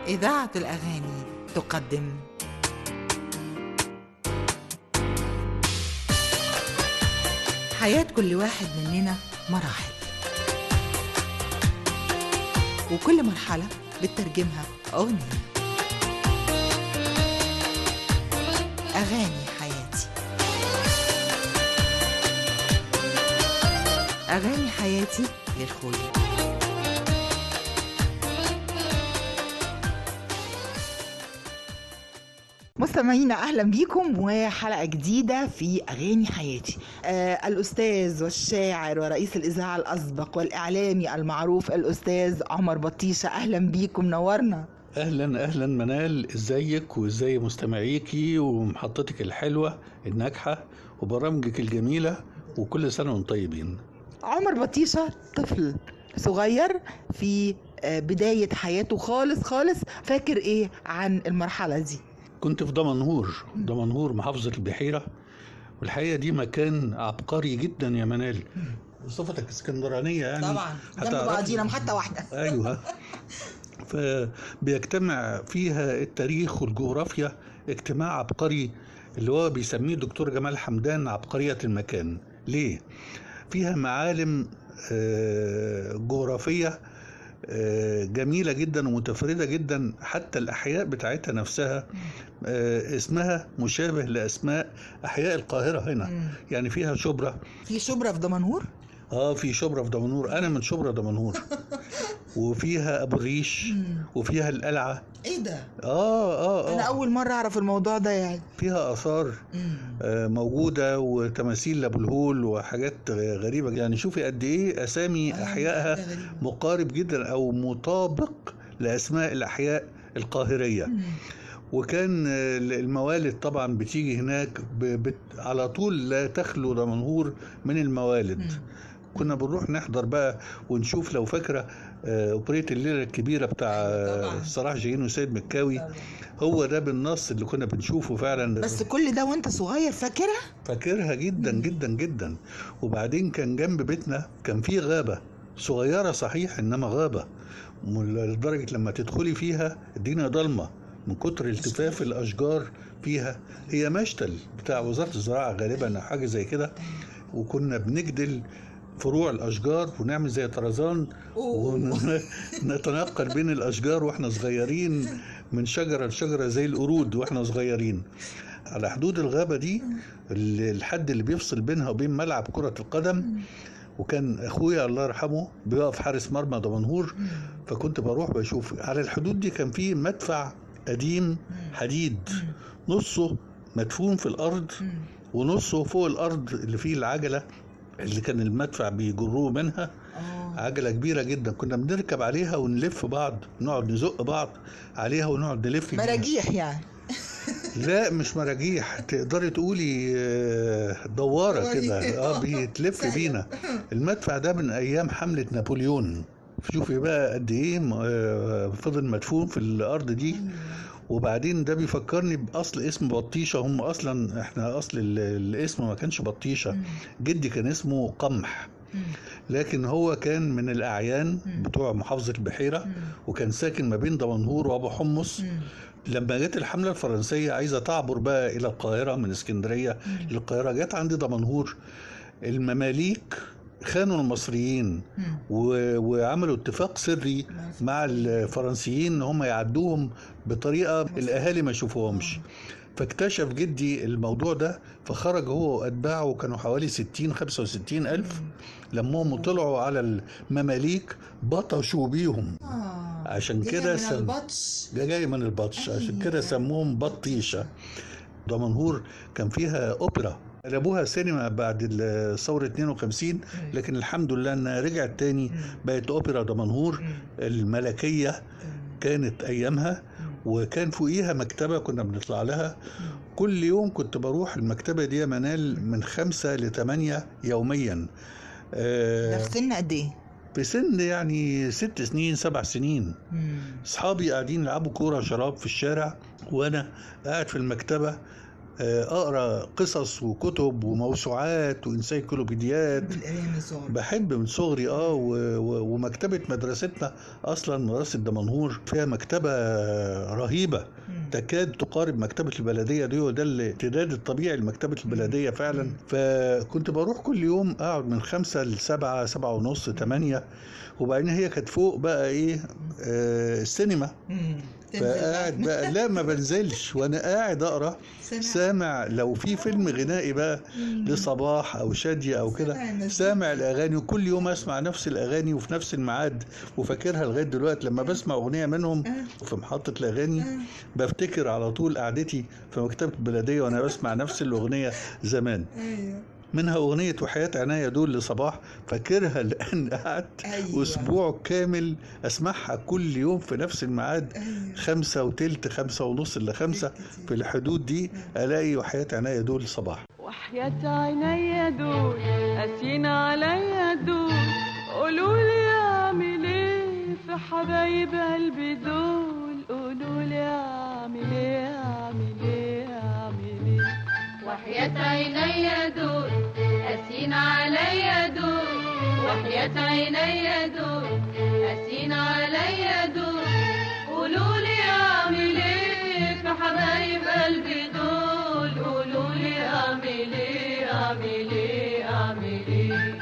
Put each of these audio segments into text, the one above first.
إذاعة الأغاني تقدم حياة كل واحد مننا مراحل وكل مرحلة بتترجمها أغنية أغاني حياتي أغاني حياتي للخوي مستمعينا اهلا بيكم وحلقه جديده في اغاني حياتي آه الاستاذ والشاعر ورئيس الاذاعه الاسبق والاعلامي المعروف الاستاذ عمر بطيشه اهلا بيكم نورنا اهلا اهلا منال ازيك وازاي مستمعيكي ومحطتك الحلوه الناجحه وبرامجك الجميله وكل سنه وانتم طيبين عمر بطيشه طفل صغير في آه، بدايه حياته خالص خالص فاكر ايه عن المرحله دي كنت في دمنهور دمنهور محافظه البحيره والحقيقه دي مكان عبقري جدا يا منال صفتك اسكندرانيه يعني طبعا جنب هتعرفي. بعضينا محطه واحده ايوه فبيجتمع فيها التاريخ والجغرافيا اجتماع عبقري اللي هو بيسميه الدكتور جمال حمدان عبقرية المكان ليه؟ فيها معالم آه، جغرافية آه، جميلة جدا ومتفردة جدا حتى الأحياء بتاعتها نفسها آه، اسمها مشابه لأسماء أحياء القاهرة هنا مم. يعني فيها شبرا في شبرا في دمنهور اه في شبرا في دمنهور انا من شبرا دمنهور وفيها ابو الريش وفيها القلعه ايه ده اه اه انا اه اول مره اعرف الموضوع ده يعني فيها اثار آه، موجوده وتماثيل لابو الهول وحاجات غريبه يعني شوفي قد ايه اسامي آه، احيائها ده غريب. مقارب جدا او مطابق لاسماء الاحياء القاهريه مم. وكان آه، الموالد طبعا بتيجي هناك ب- بت على طول لا تخلو دمنهور من الموالد مم. كنا بنروح نحضر بقى ونشوف لو فاكره آه، اوبريه الليله الكبيره بتاع آه، طبعاً. صلاح جاهين وسيد مكاوي هو ده بالنص اللي كنا بنشوفه فعلا بس كل ده وانت صغير فاكرها فاكرها جدا جدا جدا وبعدين كان جنب بيتنا كان في غابه صغيره صحيح انما غابه م- لدرجه لما تدخلي فيها الدنيا ضلمه من كتر التفاف الاشجار فيها هي مشتل بتاع وزاره الزراعه غالبا او حاجه زي كده وكنا بنجدل فروع الاشجار ونعمل زي طرزان ونتنقل بين الاشجار واحنا صغيرين من شجره لشجره زي القرود واحنا صغيرين على حدود الغابه دي ال- الحد اللي بيفصل بينها وبين ملعب كره القدم وكان اخويا الله يرحمه بيقف حارس مرمى دمنهور فكنت بروح بشوف على الحدود دي كان في مدفع قديم حديد نصه مدفون في الارض ونصه فوق الارض اللي فيه العجله اللي كان المدفع بيجروه منها اه عجله كبيره جدا كنا بنركب عليها ونلف بعض نقعد نزق بعض عليها ونقعد نلف بيها. مراجيح يعني لا مش مراجيح تقدري تقولي آه، دواره كده اه بيتلف بينا المدفع ده من ايام حمله نابليون شوفي بقى قد ايه م- آه، فضل مدفون في الارض دي وبعدين ده بيفكرني باصل اسم بطيشه هم اصلا احنا اصل ال- الاسم ما كانش بطيشه جدي كان اسمه قمح لكن هو كان من الاعيان بتوع محافظه البحيره وكان ساكن ما بين دمنهور وابو حمص لما جت الحمله الفرنسيه عايزه تعبر بقى الى القاهره من اسكندريه للقاهره جت عند دمنهور المماليك خانوا المصريين و... وعملوا اتفاق سري مع الفرنسيين ان هم يعدوهم بطريقه الاهالي ما يشوفوهمش فاكتشف جدي الموضوع ده فخرج هو واتباعه كانوا حوالي 60 65 الف لمهم وطلعوا على المماليك بطشوا بيهم عشان كده سم... البطش ده جاي من البطش عشان كده سموهم بطيشة دمنهور كان فيها أوبرا قلبوها سينما بعد ال- ثورة 52 لكن الحمد لله انها رجعت تاني بقت اوبرا دمنهور الملكية كانت ايامها وكان فوقيها مكتبة كنا بنطلع لها كل يوم كنت بروح المكتبة دي يا منال من خمسة لثمانية يوميا ده آه، في سن قد ايه؟ في سن يعني ست سنين سبع سنين مم. اصحابي قاعدين يلعبوا كوره شراب في الشارع وانا قاعد في المكتبه آه، اقرا قصص وكتب وموسوعات وانسيكلوبيديات بالقرايه من صغرك بحب من صغري اه و- و- ومكتبه مدرستنا اصلا مدرسه دمنهور فيها مكتبه رهيبه مم. تكاد تقارب مكتبة البلدية دي وده الامتداد الطبيعي لمكتبة البلدية فعلا فكنت بروح كل يوم أقعد من خمسة لسبعة سبعة ونص تمانية وبعدين هي كانت فوق بقى إيه آه السينما مم. تنزل فقاعد بقى لا ما بنزلش وأنا قاعد أقرأ سامع. سامع لو في فيلم غنائي بقى لصباح أو شادية أو سامع كده المزيكا. سامع الأغاني وكل يوم أسمع نفس الأغاني وفي نفس الميعاد وفاكرها لغاية دلوقتي لما بسمع أغنية منهم آه. في محطة الأغاني آه. بفتكر على طول قعدتي في مكتبة البلدية وأنا بسمع نفس الأغنية زمان ايوه منها أغنية وحياة عناية دول لصباح فاكرها لأن قعدت أيوة. أسبوع كامل أسمعها كل يوم في نفس الميعاد ايوه خمسة وتلت خمسة ونص إلا خمسة في الحدود دي ألاقي وحياة عناية دول لصباح وحياة عيني دول قاسيين عليا دول قولوا لي اعمل ايه في حبايب قلبي دول قولوا لي اعمل ايه اعمل ايه اعمل ايه وحياة عيني دول قاسين عليا دول وحياة عيني دول قاسين عليا دول قولوا لي اعمل ايه في حبايب قلبي دول قولوا لي اعمل ايه اعمل ايه اعمل ايه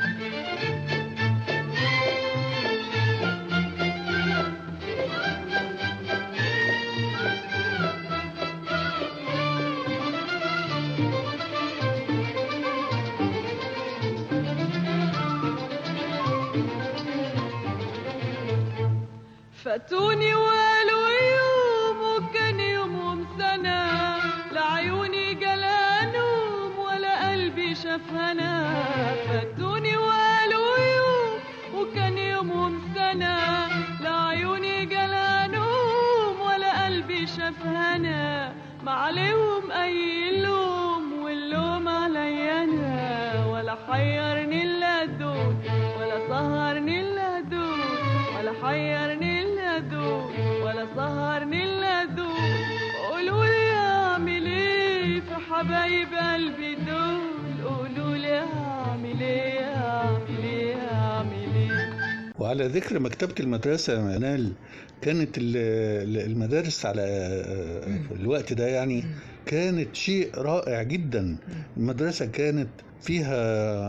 فاتوني وقالوا يوم وكان يومهم سنة لعيوني جلانهم ولا قلبي شاف هنا فاتوني وقالوا يوم وكان يومهم سنة لعيوني جلانهم ولا قلبي شاف هنا ما عليهم أي لوم واللوم عليا أنا ولا حيرني إلا دول ولا سهرني إلا دول ولا حيرني إلا دول ولا سهرني إلا دول قولوا لي أعمل إيه في حبايب قلبي دول قولوا لي أعمل إيه أعمل إيه أعمل إيه وعلى ذكر مكتبة المدرسة يا منال كانت ال- ال- المدارس على في الوقت ده يعني كانت شيء رائع جدا المدرسة كانت فيها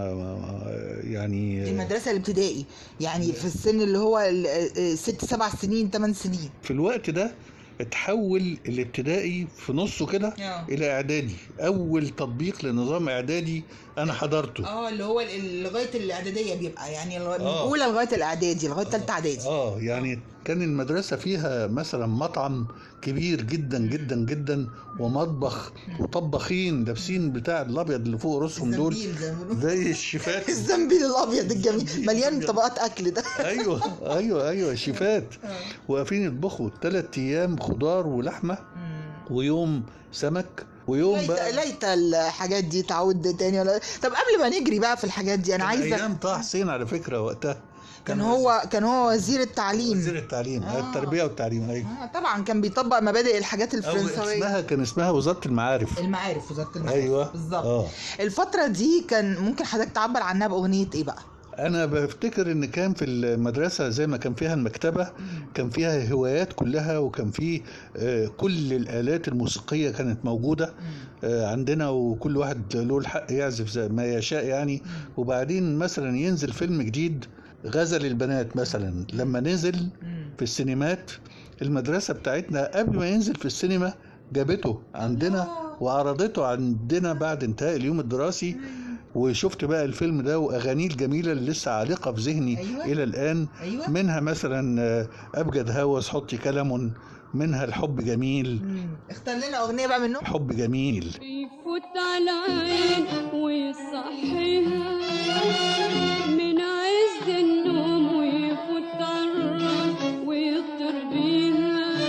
يعني المدرسه الابتدائي يعني في السن اللي هو ال- آه، ست سبع سنين ثمان سنين في الوقت ده اتحول الابتدائي في نصه كده آه. الى اعدادي اول تطبيق لنظام اعدادي انا حضرته اه اللي هو ال- لغايه الاعداديه بيبقى يعني لغاية- من آه. اولى لغايه الاعدادي لغايه ثالثه اعدادي اه يعني كان المدرسة فيها مثلا مطعم كبير جدا جدا جدا ومطبخ وطباخين لابسين بتاع الابيض اللي فوق راسهم دول الزنبيل زي ما بيقولوا. زي الشيفات الزنبيل الابيض الجميل مليان طبقات اكل ده ايوه ايوه ايوه شيفات واقفين يطبخوا ثلاث ايام خضار ولحمه ويوم سمك ويوم ليت بقى ليت الحاجات دي تعود تاني ولا طب قبل ما نجري بقى في الحاجات دي انا كان عايزه ايام طه حسين على فكره وقتها كان هو كان هو وزير التعليم وزير التعليم آه. التربيه والتعليم ايوه آه طبعا كان بيطبق مبادئ الحاجات او الفرنسويه اسمها كان اسمها وزاره المعارف المعارف وزاره المعارف ايوه بالظبط اه الفتره دي كان ممكن حضرتك تعبر عنها باغنيه ايه بقى انا بفتكر ان كان في المدرسه زي ما كان فيها المكتبه كان فيها هوايات كلها وكان في آه، كل الالات الموسيقيه كانت موجوده آه، عندنا وكل واحد له الحق يعزف زي ما يشاء يعني وبعدين مثلا ينزل فيلم جديد غزل البنات مثلا لما نزل في السينمات المدرسه بتاعتنا قبل ما ينزل في السينما جابته عندنا وعرضته عندنا بعد انتهاء اليوم الدراسي وشفت بقى الفيلم ده واغانيه الجميله اللي لسه عالقه في ذهني أيوة. الى الان ايوه منها مثلا آه، ابجد هوس حطي كلام منها الحب جميل مم. اختار لنا اغنيه بقى منهم حب جميل يفوت على العين ويصحيها من عز النوم ويفوت على الراس ويطير بيها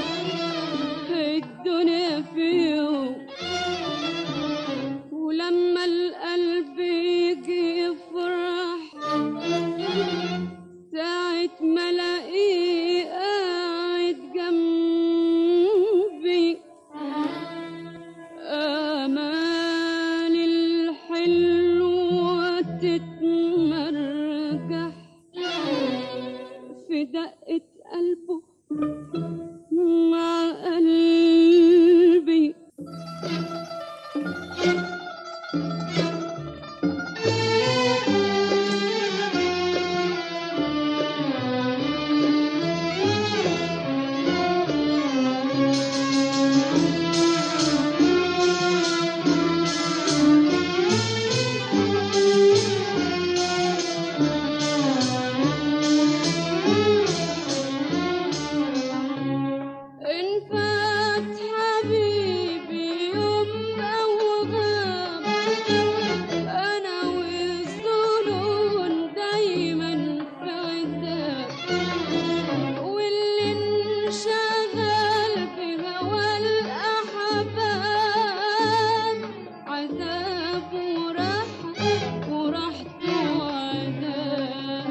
الدنيا فيه ولما القلب يجي يفرح ساعة ما الاقيه قاعد جنبي أمان قلبه مع قلبي إن فات حبيبي يوم أو غاب أنا والظنون دايما في عتاب واللي انشغل بهوى الأحباب عذاب وراحة وراحته عذاب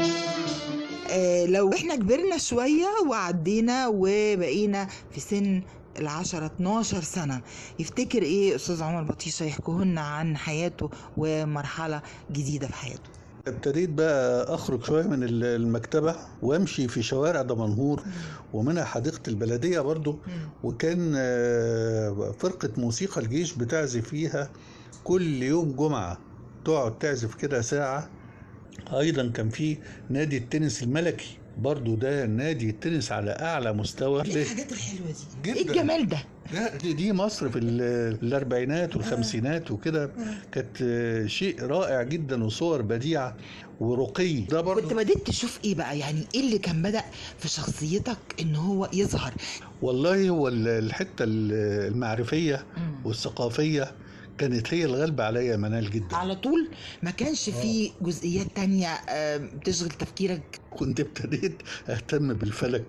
آه، لو احنا كبرنا شوية وعدينا وبقينا في سن العشرة 12 سنة يفتكر ايه استاذ عمر بطيشة يحكوه لنا عن حياته ومرحلة جديدة في حياته ابتديت بقى اخرج شويه من ال- المكتبه وامشي في شوارع دمنهور ومنها حديقه البلديه برضو وكان آه، فرقه موسيقى الجيش بتعزف فيها كل يوم جمعه تقعد تعزف كده ساعه ايضا كان في نادي التنس الملكي برضو ده نادي التنس على اعلى مستوى ايه الحاجات الحلوة دي ايه جداً. الجمال ده لا دي, دي مصر في ال- الاربعينات والخمسينات وكده كانت آه، شيء رائع جدا وصور بديعه ورقي ده كنت برضو بديت تشوف ايه بقى يعني ايه اللي كان بدأ في شخصيتك ان هو يظهر والله هو ال- الحته ال- المعرفيه والثقافيه كانت هي الغالبه عليا يا منال جدا على طول ما كانش فيه جزئيات تانية آه، بتشغل تفكيرك كنت ابتديت اهتم بالفلك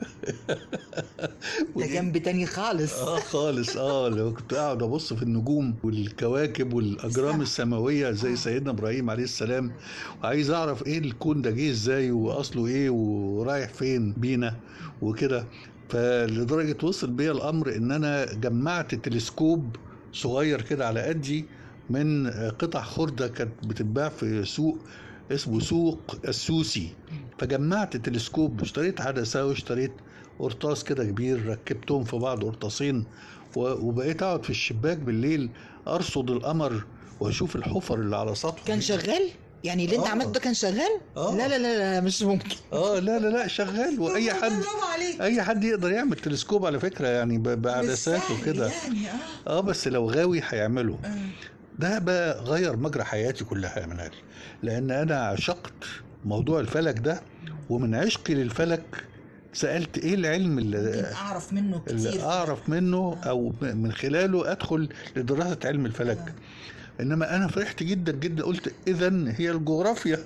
ده ودي- جنب تاني خالص اه خالص اه لو كنت قاعد ابص في النجوم والكواكب والاجرام السما. السماويه زي آه. سيدنا ابراهيم عليه السلام وعايز اعرف ايه الكون ده جه ازاي واصله ايه ورايح فين بينا وكده فلدرجه وصل بيا الامر ان انا جمعت تلسكوب صغير كده على قدي من قطع خردة كانت بتتباع في سوق اسمه سوق السوسي فجمعت تلسكوب اشتريت عدسة واشتريت قرطاس كده كبير ركبتهم في بعض قرطاسين و- وبقيت اقعد في الشباك بالليل ارصد القمر واشوف الحفر اللي على سطحه كان دي. شغال يعني اللي انت آه. عملته ده كان شغال آه. لا لا لا لا مش ممكن اه لا لا لا شغال واي حد برافو عليك اي حد يقدر يعمل تلسكوب على فكره يعني ب- بعدسات مش سهل وكده يعني اه اه بس لو غاوي هيعمله آه. ده بقى غير مجرى حياتي كلها يا منال لان انا عشقت موضوع الفلك ده ومن عشقي للفلك سالت ايه العلم ممكن اللي, اعرف منه اللي كتير اعرف منه او من خلاله ادخل لدراسه علم الفلك انما انا فرحت جدا جدا قلت اذا هي الجغرافيا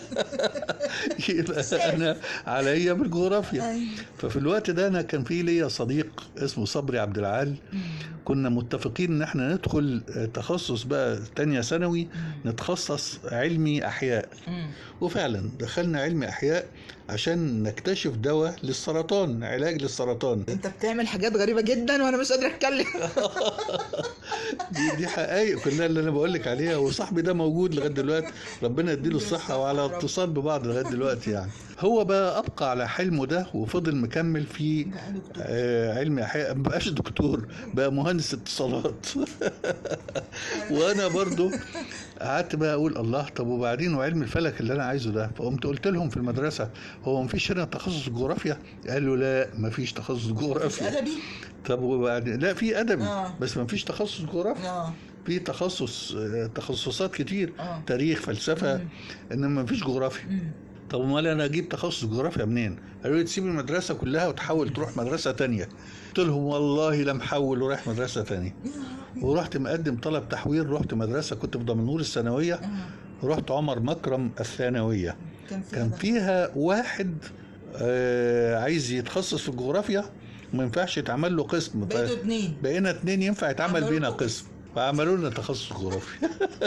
يبقى انا عليا بالجغرافيا أيوة. ففي الوقت ده انا كان في ليا صديق اسمه صبري عبد العال كنا متفقين ان احنا ندخل تخصص بقى تانية ثانوي نتخصص علمي احياء مم. وفعلا دخلنا علمي احياء عشان نكتشف دواء للسرطان علاج للسرطان انت بتعمل حاجات غريبة جدا وانا مش قادرة اتكلم دي دي حقائق كلها اللي انا بقول لك عليها وصاحبي ده موجود لغايه دلوقتي ربنا يديله الصحه وعلى اتصال ببعض لغايه دلوقتي يعني هو بقى ابقى على حلمه ده وفضل مكمل في آه، علم احياء ما بقاش دكتور بقى مهندس اتصالات وانا برضو قعدت بقى اقول الله طب وبعدين وعلم الفلك اللي انا عايزه ده فقمت قلت لهم في المدرسه هو مفيش هنا تخصص جغرافيا قالوا لا مفيش تخصص جغرافيا ادبي طب وبعدين لا في ادبي آه. بس مفيش تخصص جغرافيا اه في تخصص آه، تخصصات كتير اه تاريخ فلسفه مم. انما مفيش جغرافيا مم. طب امال انا اجيب تخصص جغرافيا منين؟ قالوا لي تسيب المدرسه كلها وتحاول تروح مدرسه تانية قلت لهم والله لا محول ورايح مدرسه تانية ورحت مقدم طلب تحويل رحت مدرسه كنت في دمنهور الثانويه آه. رحت عمر مكرم الثانويه كان في كان ده. فيها واحد آه عايز يتخصص في الجغرافيا وما ينفعش يتعمل له قسم ف- بقيتوا اتنين بقينا اتنين ينفع يتعمل عملوا بينا له قسم فعملوا لنا تخصص جغرافيا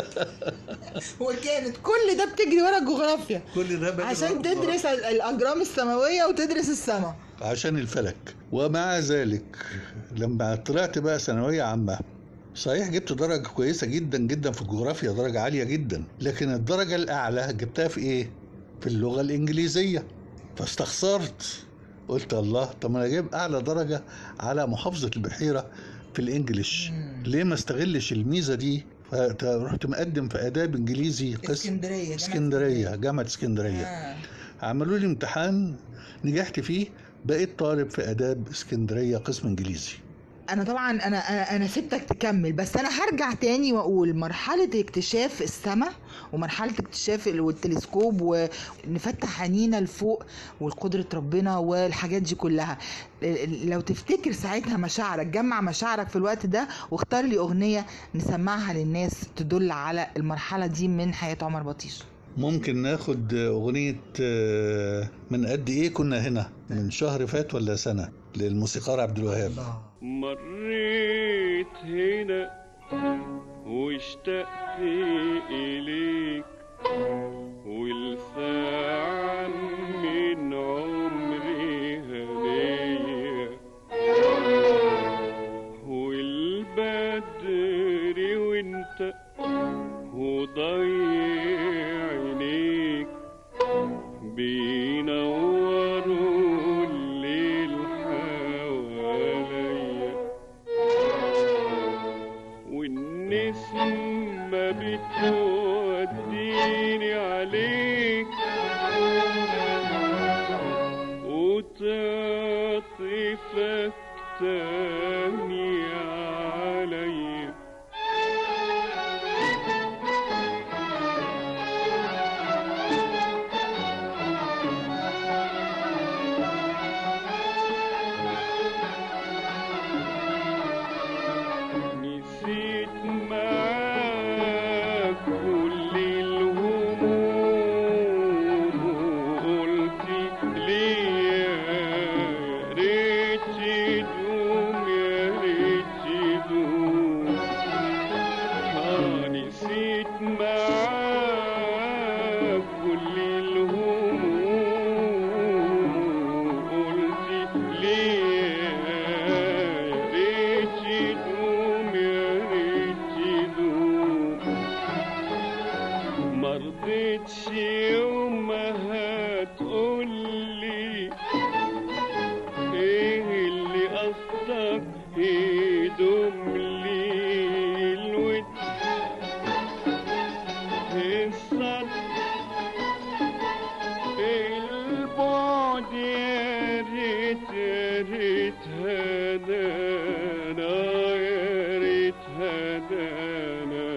وكانت كل ده بتجري ورا الجغرافيا كل ده بقى عشان تدرس ال- الاجرام السماويه وتدرس السماء عشان الفلك ومع ذلك لما طلعت بقى ثانوية عامة صحيح جبت درجة كويسة جدا جدا في الجغرافيا درجة عالية جدا لكن الدرجة الأعلى جبتها في إيه؟ في اللغة الإنجليزية فاستخسرت قلت الله طب ما انا جايب اعلى درجه على محافظه البحيره في الانجليش مم. ليه ما استغلش الميزه دي فرحت مقدم في اداب انجليزي قسم اسكندريه جامعة اسكندريه جامعه اسكندريه آه. عملوا لي امتحان نجحت فيه بقيت طالب في اداب اسكندريه قسم انجليزي انا طبعا انا انا أنا سبتك تكمل بس انا هرجع تاني واقول مرحله اكتشاف السماء ومرحله اكتشاف ال- والتلسكوب ونفتح عينينا لفوق وقدره ربنا والحاجات دي كلها ال- ال- لو تفتكر ساعتها مشاعرك جمع مشاعرك في الوقت ده واختار لي اغنيه نسمعها للناس تدل على المرحله دي من حياه عمر بطيش ممكن ناخد اغنيه آه، من قد ايه كنا هنا من شهر فات ولا سنه للموسيقار عبد الوهاب مريت هنا واشتقت إليك والساعة من عمري هنية والبدر وانت وضيع عينيك بينوروا الليل حواليا والنسمة بتوديني عليك وتعطفك تاني عليا نسيت معاك كل الهموم وقلت لي يا ريت تدوم يا ريت تدوم آه نسيت معاك كل الهموم قلت لي يا ريت تدوم يا ريت تدوم مرضتش يوم ما هتقولي ايه اللي قصدك يدوم لي الود الصد البعد يا ريت يا ريت هدانا يا ريت هدانا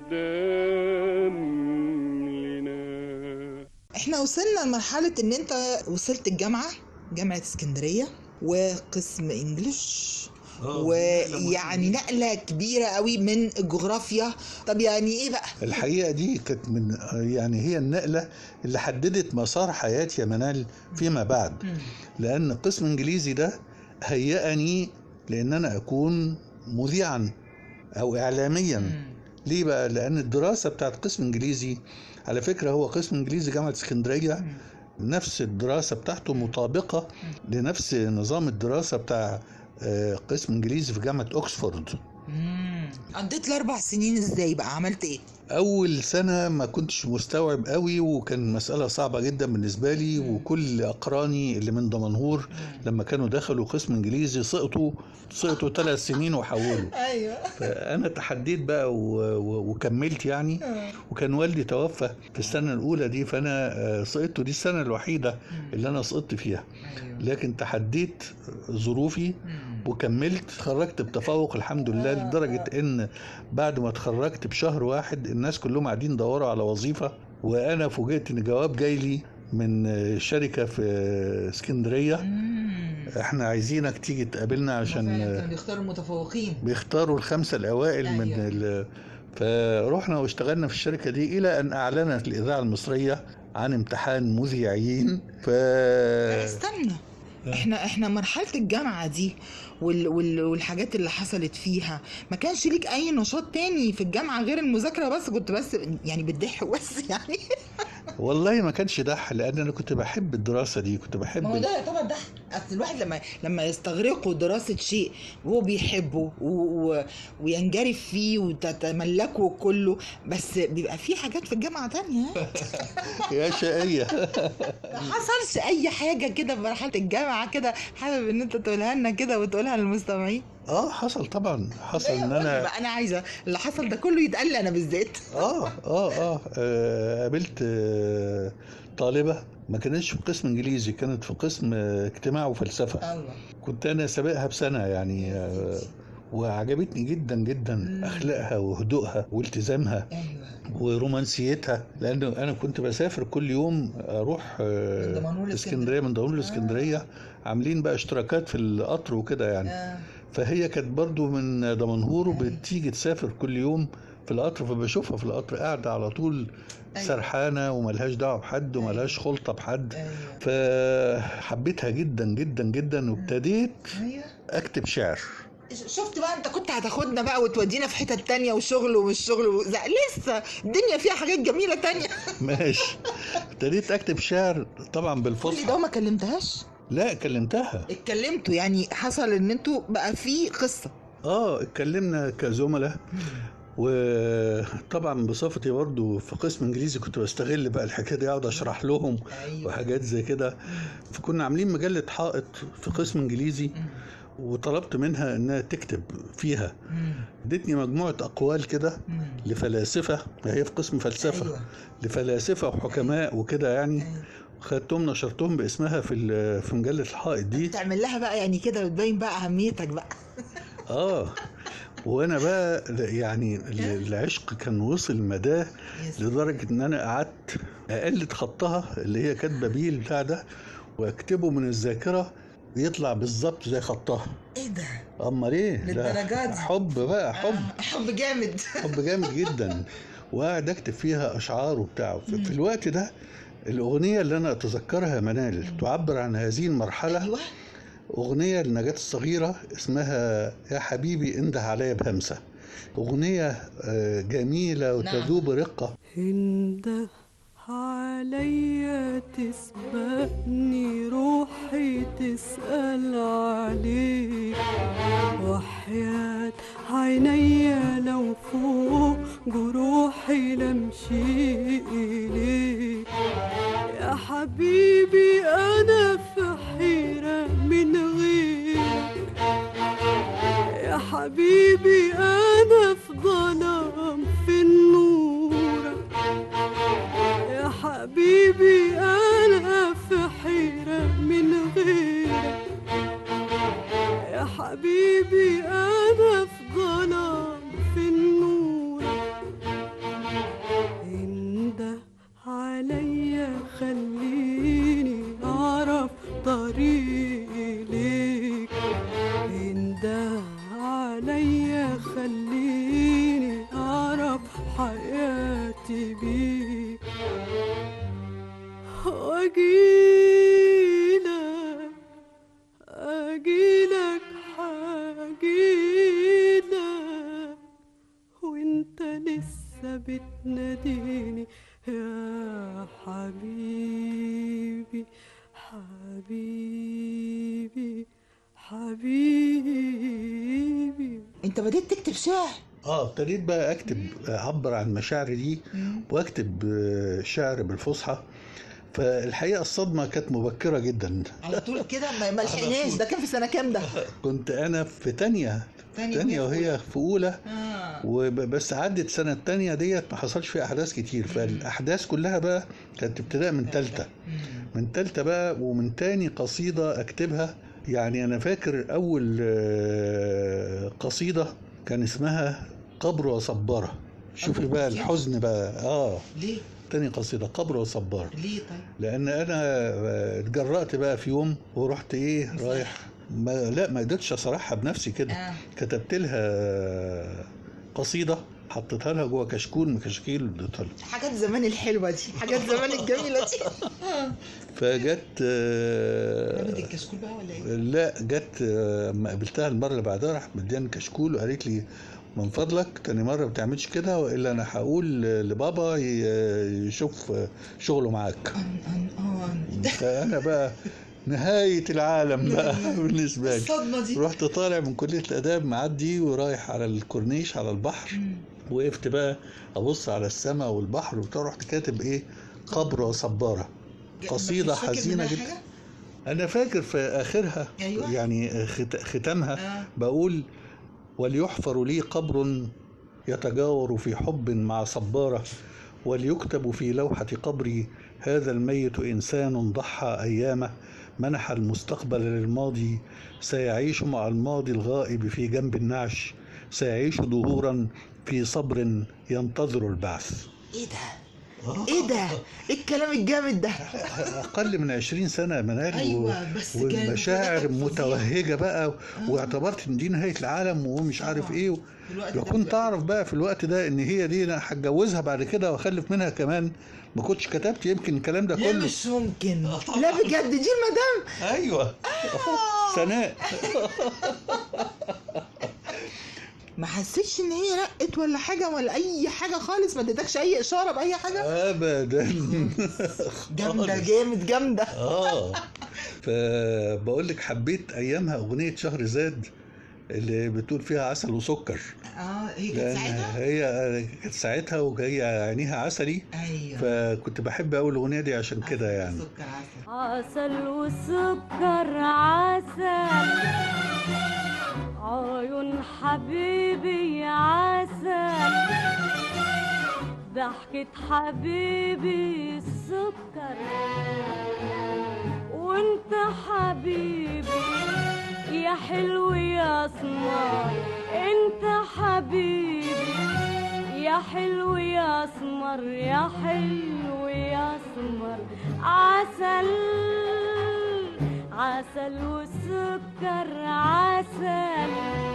دام لنا احنا وصلنا لمرحلة ان انت وصلت الجامعة جامعة اسكندرية وقسم انجلش ويعني نقلة كبيرة قوي من الجغرافيا طب يعني ايه بقى الحقيقه دي كانت من يعني هي النقله اللي حددت مسار حياتي يا منال فيما بعد لان قسم انجليزي ده هيأني لان انا اكون مذيعا او اعلاميا ليه بقى لان الدراسه بتاعت قسم انجليزي على فكره هو قسم انجليزي جامعه اسكندريه نفس الدراسه بتاعته مطابقه لنفس نظام الدراسه بتاع آه، قسم انجليزي في جامعه اوكسفورد مم. قضيت الاربع سنين ازاي بقى عملت ايه اول سنه ما كنتش مستوعب قوي وكان مساله صعبه جدا بالنسبه لي وكل اقراني اللي من دمنهور لما كانوا دخلوا قسم انجليزي سقطوا سقطوا ثلاث سنين وحولوا ايوه فانا تحديت بقى و- و- وكملت يعني وكان والدي توفى في السنه الاولى دي فانا آه، سقطت دي السنه الوحيده اللي انا سقطت فيها لكن تحديت ظروفي وكملت خرجت بتفوق الحمد لله لدرجة ان بعد ما اتخرجت بشهر واحد الناس كلهم قاعدين يدوروا على وظيفة وانا فوجئت ان جواب جاي لي من شركة في اسكندرية احنا عايزينك تيجي تقابلنا عشان كانوا بيختاروا المتفوقين بيختاروا الخمسة الأوائل من أيوة. ال... فروحنا واشتغلنا في الشركة دي إلى أن أعلنت الإذاعة المصرية عن امتحان مذيعين ف لا، استنى احنا احنا مرحله الجامعه دي وال وال والحاجات اللي حصلت فيها ما كانش ليك اي نشاط تاني في الجامعه غير المذاكره بس كنت بس يعني بتضحك بس يعني والله ما كانش دح لان انا كنت بحب الدراسه دي كنت بحب ما هو ال- ده يعتبر ده اصل الواحد لما لما يستغرقوا دراسه شيء وهو بيحبه و... و... وينجرف فيه وتتملكه كله بس بيبقى في حاجات في الجامعه تانية يا شقيه ما حصلش اي حاجه كده في مرحله الجامعه كده حابب ان انت تقولها لنا كده وتقولها للمستمعين اه حصل طبعا حصل ان انا بقى انا عايزه اللي حصل ده كله يتقال لي انا بالذات آه, اه اه آه، قابلت آه طالبه ما كانتش في قسم انجليزي كانت في قسم آه، اجتماع وفلسفه ايوه كنت انا سابقها بسنه يعني آه وعجبتني جدا جدا مم. اخلاقها وهدوءها والتزامها ايوه ورومانسيتها لانه انا كنت بسافر كل يوم اروح آه، من دمنهور اسكندريه من دمنهور آه. لاسكندريه عاملين بقى اشتراكات في القطر وكده يعني آه. فهي كانت برضو من دمنهور أيوة. وبتيجي تسافر كل يوم في القطر فبشوفها في القطر قاعده على طول أيوة. سرحانه وملهاش دعوه بحد وملهاش خلطه بحد ايوه فحبيتها جدا جدا جدا وابتديت ايوه اكتب شعر شفت بقى انت كنت هتاخدنا بقى وتودينا في حتت تانية وشغل ومش شغل و... لا، لسه الدنيا فيها حاجات جميلة تانية ماشي ابتديت اكتب شعر طبعا كل ده بالفصحى وما كلمتهاش لا كلمتها اتكلمتوا يعني حصل ان انتوا بقى في قصة اه اتكلمنا كزملاء وطبعا بصفتي برضو في قسم انجليزي كنت بستغل بقى الحكايه دي اقعد اشرح لهم ايوه وحاجات زي كده فكنا عاملين مجله حائط في قسم انجليزي وطلبت منها انها تكتب فيها ادتني مجموعه اقوال كده لفلاسفه هي في قسم فلسفه ايوه لفلاسفه وحكماء وكده يعني أيوة. خدتهم نشرتهم باسمها في ال- في مجله الحائط دي تعمل لها بقى يعني كده وتبين بقى اهميتك بقى اه وانا بقى يعني ال- العشق كان وصل مداه يس. لدرجه ان انا قعدت اقلد خطها اللي هي كاتبه بيه البتاع ده واكتبه من الذاكره يطلع بالظبط زي خطها ايه ده امال ايه ده للدرجة دي؟ حب بقى حب آه، حب جامد حب جامد جدا وقاعد اكتب فيها اشعار وبتاع في في الوقت ده الاغنيه اللي انا اتذكرها منال تعبر عن هذه المرحله ايوه أغنية لنجاة الصغيرة اسمها يا حبيبي انده عليا بهمسة أغنية آه، جميلة وتذوب رقة انده عليا تسبقني روحي تسأل عليك وحياة عينيا لو فوق جروحي لمشي إليك يا حبيبي أنا في حيرة من غيرك يا حبيبي أنا في ظلام في النور يا حبيبي أنا في حيرة من غيرك يا حبيبي أنا في ظلام في النور انده عليا خليني أعرف طريقي ليك انده عليا خليني أعرف حياتي بيك واجيلك اجيلك حاجيلك وانت لسه بتناديني يا حبيبي حبيبي حبيبي انت بديت تكتب شعر اه ابتديت بقى اكتب اعبر عن مشاعري دي واكتب آه، شعر بالفصحى فالحقيقه الصدمه كانت مبكره جدا على طول كده ما ما لحقناش ده كان في سنة كام ده؟ كنت انا في تانية تانية تانية وهي وهي في اولى اه وبس عدت سنة التانية ديت ما حصلش فيها أحداث كتير فالأحداث كلها بقى كانت ابتداء من تالتة من تالتة بقى ومن تاني قصيدة أكتبها يعني أنا فاكر أول آه، قصيدة كان اسمها قبر وصبارة شوفي أول بقى قصيدة؟ الحزن بقى اه ليه؟ تاني قصيدة قبر وصبارة ليه طيب؟ لأن أنا آه، اتجرأت بقى في يوم ورحت إيه رايح ما لا ما قدرتش أصرحها بنفسي كده آه. كتبت لها قصيدة حطيتها لها جوه كشكول من كشاكيل اديتها لها حاجات زمان الحلوة دي حاجات زمان الجميلة دي فجت آه، رمت الكشكول بقى ولا ايه؟ لا جت آه، اما قابلتها المره اللي بعدها راحت مدياني كشكول وقالت لي من فضلك تاني مرة ما بتعملش كده والا انا هقول لبابا ي- يشوف شغله معاك اه فانا بقى نهاية العالم بقى بالنسبة لي الصدمه دي رحت طالع من كلية الآداب معدي ورايح على الكورنيش على البحر وقفت بقى أبص على السماء والبحر وبتاع رحت كاتب إيه قبر صبارة قصيدة مش فاكر حزينة منها جدا حاجة؟ أنا فاكر في آخرها أيوة. يعني خت- ختامها آه. بقول وليحفر لي قبر يتجاور في حب مع صبارة وليكتب في لوحة قبري هذا الميت إنسان ضحى أيامه منح المستقبل للماضي سيعيش مع الماضي الغائب في جنب النعش سيعيش ظهورا في صبر ينتظر البعث ايه ده ايه ده ايه الكلام الجامد ده أقل من عشرين سنة يا منال و- أيوة، بس كان والمشاعر فظيع. متوهجة بقى واعتبرت إن دي نهاية العالم ومش عارف طبعا. إيه في الوقت لو ده كنت بجد. أعرف بقى في الوقت ده إن هي دي أنا هتجوزها بعد كده وأخلف منها كمان ما كنتش كتبت يمكن الكلام ده لا كله مش ممكن لا بجد دي المدام أيوه سناء ما حسيتش ان هي رقت ولا حاجه ولا اي حاجه خالص ما اديتكش اي اشاره باي حاجه أبدا جامده خالص. جامد جامده اه فبقول لك حبيت ايامها اغنيه شهر زاد اللي بتقول فيها عسل وسكر اه هي كانت لان ساعتها هي كانت ساعتها وهي عينيها عسلي ايوه فكنت بحب قوي الاغنيه دي عشان كده يعني سكر عسل عسل وسكر عسل عيون حبيبي عسل ضحكة حبيبي السكر وانت حبيبي يا حلو يا اسمر انت حبيبي يا حلو يا اسمر يا حلو يا اسمر عسل عسل وسكر عسل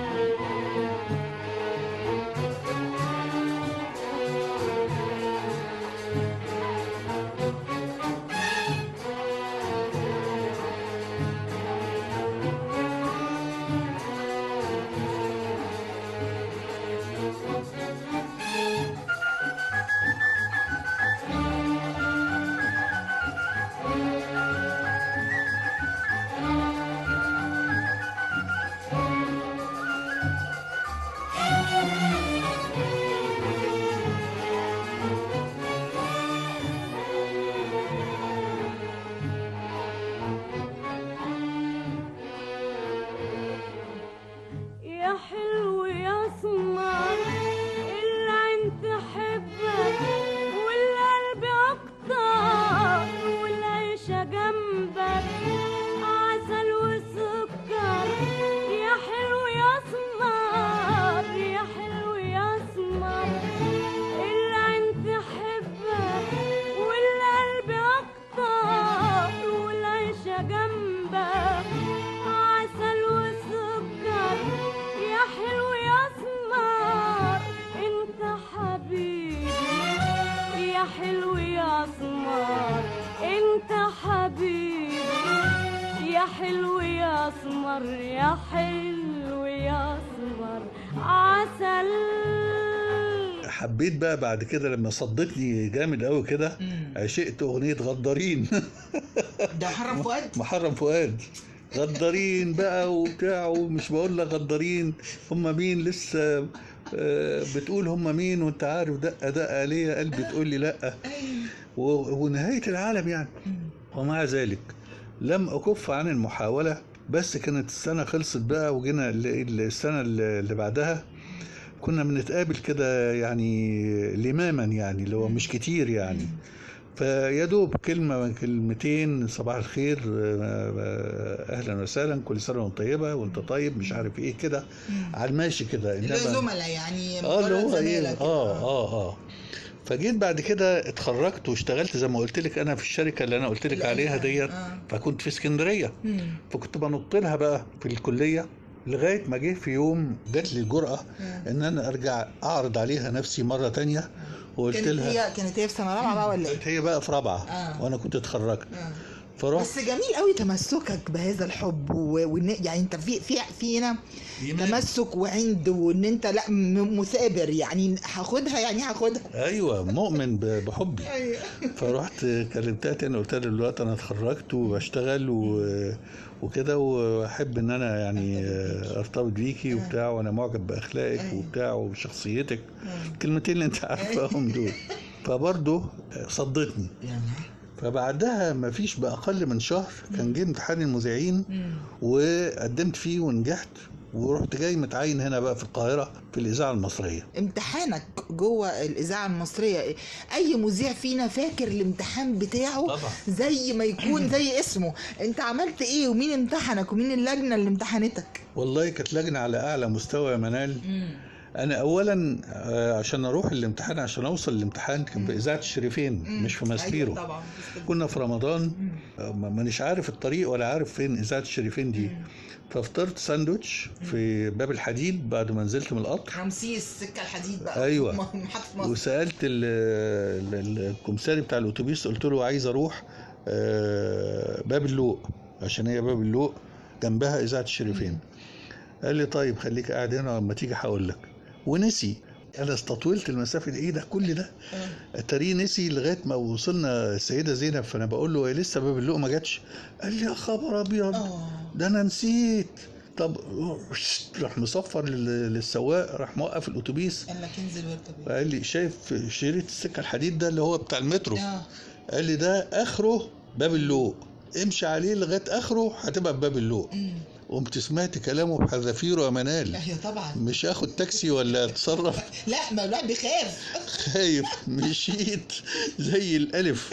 يا حلو يا اسمر العين تحبك والقلب اكتر والعيشة جنبك عسل وسكر يا حلو يا اسمر يا حلو يا اسمر العين تحبك والقلب اكتر والعيشة جنبك عسل وسكر يا حلو يا اسمر انت حبيبي يا حلو يا اسمر انت حبيبي يا حلو يا اسمر يا حلو يا اسمر عسل حبيت بقى بعد كده لما صدتني جامد قوي كده عشقت اغنيه غدارين ده محرم فؤاد محرم فؤاد غدارين بقى وبتاع ومش بقول لك غدارين هم مين لسه آه، بتقول هم مين وانت عارف دقه دقه ليه قلبي تقول لي لا و- ونهايه العالم يعني ومع ذلك لم اكف عن المحاوله بس كانت السنه خلصت بقى وجينا ال- ال- السنه اللي اللي بعدها كنا بنتقابل كده يعني لماما يعني اللي هو مش كتير يعني فيا دوب كلمة كلمتين صباح الخير آه، آه، أهلا وسهلا كل سنة وأنت طيبة وأنت طيب مش عارف إيه كده على الماشي كده اللي هو زملاء يعني اه اللي مجرد هو ايه زمالة كده. اه اه اه فجيت بعد كده اتخرجت واشتغلت زي ما قلت لك انا في الشركه اللي انا قلت لك لا، عليها لا، ديت آه. فكنت في اسكندريه مم. فكنت بنط لها بقى في الكليه لغايه ما جه في يوم جات لي الجرأه آه. ان انا ارجع اعرض عليها نفسي مره تانية وقلت كانت لها هي كانت هي في سنه رابعه بقى ولا ايه؟ كانت هي بقى في رابعه آه. وانا كنت اتخرجت آه. فرحت بس جميل قوي تمسكك بهذا الحب و... وإن يعني انت في في في هنا تمسك وعند وان انت لا م- مثابر يعني هاخدها يعني هاخدها ايوه مؤمن ب- بحبي ايوه فرحت كلمتها تاني قلت لها دلوقتي انا اتخرجت وبشتغل و... وكده واحب ان انا يعني ارتبط بيكي وبتاع وانا معجب باخلاقك أيوة. وبتاع وبشخصيتك الكلمتين اللي انت عارفاهم دول فبرضه صدقني يعني فبعدها ما فيش باقل من شهر كان جه امتحان المذيعين وقدمت فيه ونجحت ورحت جاي متعين هنا بقى في القاهره في الاذاعه المصريه امتحانك جوه الاذاعه المصريه اي مذيع فينا فاكر الامتحان بتاعه طبعا. زي ما يكون زي اسمه انت عملت ايه ومين امتحنك ومين اللجنه اللي امتحنتك والله كانت لجنه على اعلى مستوى يا منال انا اولا آه، عشان اروح الامتحان عشان اوصل الامتحان كان في اذاعه الشريفين مش في ماسبيرو أيوة طبعا كنا في رمضان آه، ما- مانيش عارف الطريق ولا عارف فين اذاعه الشريفين دي ففطرت ساندوتش في باب الحديد بعد ما نزلت من القطر رمسيس سكه الحديد بقى أيوة. محطه مصر وسالت ال- ال- الكمساري بتاع الاتوبيس قلت له عايز اروح آه، باب اللوق عشان هي باب اللوق جنبها اذاعه الشريفين قال لي طيب خليك قاعد هنا لما تيجي هقول لك ونسي انا استطولت المسافه دي ايه ده كل ده اتاريه نسي لغايه ما وصلنا السيده زينب فانا بقول له هي لسه باب اللوق ما جاتش قال لي يا خبر ابيض اه ده انا نسيت طب راح مصفر لل- للسواق راح موقف الاتوبيس قال لك انزل واركب قال لي شايف شريط السكه الحديد ده اللي هو بتاع المترو اه قال لي ده اخره باب اللوق امشي عليه لغايه اخره هتبقى بباب اللوق أمم. قمت سمعت كلامه بحذافيره يا منال ايوه طبعا مش اخد تاكسي ولا اتصرف لا ما الواحد بيخاف خايف مشيت زي الالف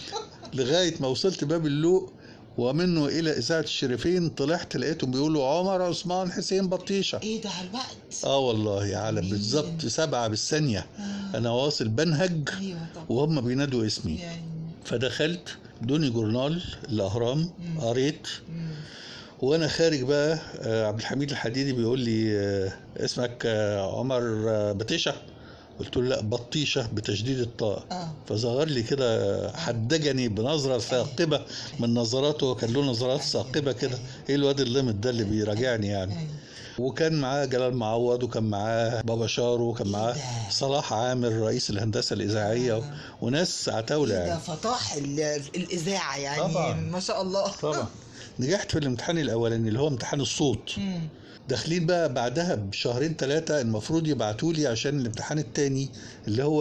لغايه ما وصلت باب اللوق ومنه الى اذاعه الشريفين طلعت لقيتهم بيقولوا عمر عثمان حسين بطيشه ايه ده على الوقت اه والله يا عالم بالظبط سبعة بالثانية انا واصل بنهج ايوه طبعا وهم بينادوا اسمي يعني فدخلت دوني جورنال الاهرام قريت أمم. وانا خارج بقى آه، عبد الحميد الحديدي بيقول لي آه، اسمك آه، عمر آه، بتيشه قلت له لا بطيشه بتشديد الطاء اه فظهر لي كده حدجني بنظره ثاقبه من نظراته كان له نظرات ثاقبه كده ايه الواد اللمد ده اللي بيراجعني يعني أيوة. وكان معاه جلال معوض وكان معاه بابا شارو وكان معاه ده؟ صلاح عامر رئيس الهندسه الاذاعيه و- وناس عتاوله ده يعني فطاح ال- الاذاعه يعني طبعاً. ما شاء الله طبعا نجحت في الامتحان الاولاني اللي هو امتحان الصوت أمم. داخلين بقى بعدها بشهرين ثلاثة المفروض يبعتوا لي عشان الامتحان التاني اللي هو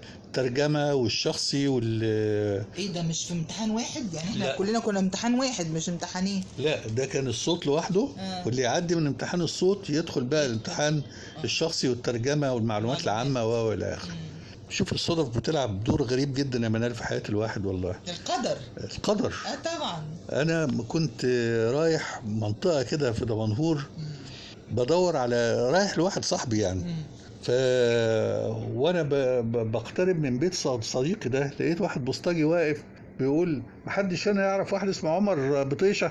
الترجمة والشخصي وال ايه ده مش في امتحان واحد يعني احنا لا. كلنا كنا امتحان واحد مش امتحانين لا ده كان الصوت لوحده آه. واللي يعدي من امتحان الصوت يدخل بقى الامتحان الشخصي والترجمة والمعلومات العامة و والى اخره شوف الصدف بتلعب دور غريب جدا يا منال في حياة الواحد والله القدر القدر اه طبعا انا كنت رايح منطقة كده في دمنهور بدور على رايح لواحد صاحبي يعني مم. ف وانا ب... ب... بقترب من بيت صد- صديقي ده لقيت واحد بوسطجي واقف بيقول محدش هنا يعرف واحد اسمه عمر بطيشه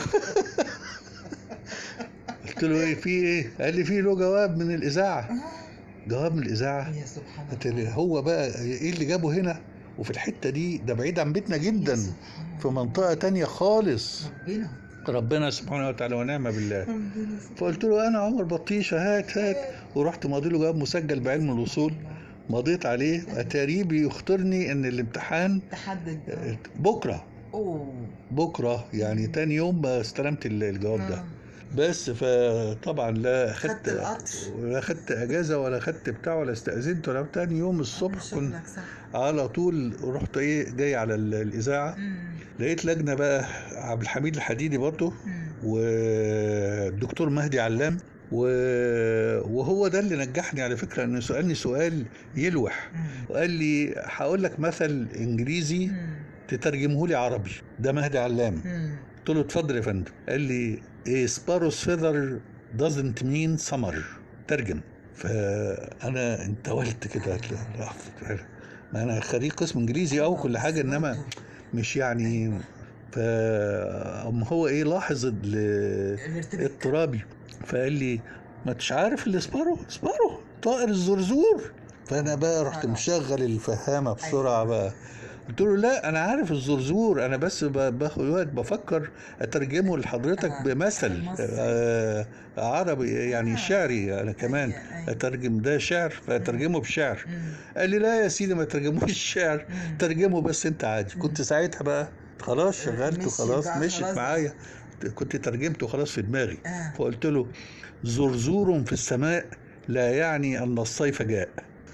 قلت له ايه في ايه قال لي في له جواب من الاذاعه جواب من الاذاعه يا سبحان قلت الله له هو بقى ايه اللي جابه هنا وفي الحته دي ده بعيد عن بيتنا جدا في منطقه تانية خالص ربنا ربنا سبحانه وتعالى ونعم بالله ربنا فقلت له انا عمر بطيشه هات هات ورحت ماضي له جواب مسجل بعلم الوصول مضيت عليه اتاريه بيخطرني ان الامتحان تحدد بكره اوه بكره يعني تاني يوم ما استلمت ال- الجواب ده آه. بس فطبعا لا خدت خدت القطر ولا خدت اجازه ولا خدت بتاع ولا استاذنت ولا تاني يوم الصبح كنت شغلك صح على طول رحت ايه جاي على ال- الاذاعه مم. لقيت لجنه بقى عبد الحميد الحديدي برضه مم. والدكتور مهدي علام و- وهو ده اللي نجحني على فكره انه سالني سؤال يلوح مم. وقال لي هقول لك مثل انجليزي مم. تترجمه لي عربي ده مهدي علام مم. قلت له اتفضل يا فندم قال لي a sparrow's feather doesn't mean summer ترجم فانا انتولت كده قلت له لا، ما انا خريج قسم انجليزي او كل حاجه انما مش يعني فأم هو ايه لاحظ ال- الارتباك اضطرابي فقال لي ما انتش عارف الاسبارو سبارو طائر الزرزور فانا بقى رحت آه. مشغل الفهامه بسرعه بقى قلت له لا انا عارف الزرزور انا بس ب- باخد وقت بفكر اترجمه لحضرتك آه، بمثل المصري. آه عربي يعني آه. شعري انا كمان أيوة، أيوة. اترجم ده شعر فاترجمه بشعر مم. قال لي لا يا سيدي ما ترجموش الشعر مم. ترجمه بس انت عادي كنت ساعتها بقى خلاص شغلته مشيت خلاص بقى، مشيت خلاص. معايا كنت ترجمته خلاص في دماغي آه. فقلت له زرزور في السماء لا يعني ان الصيف جاء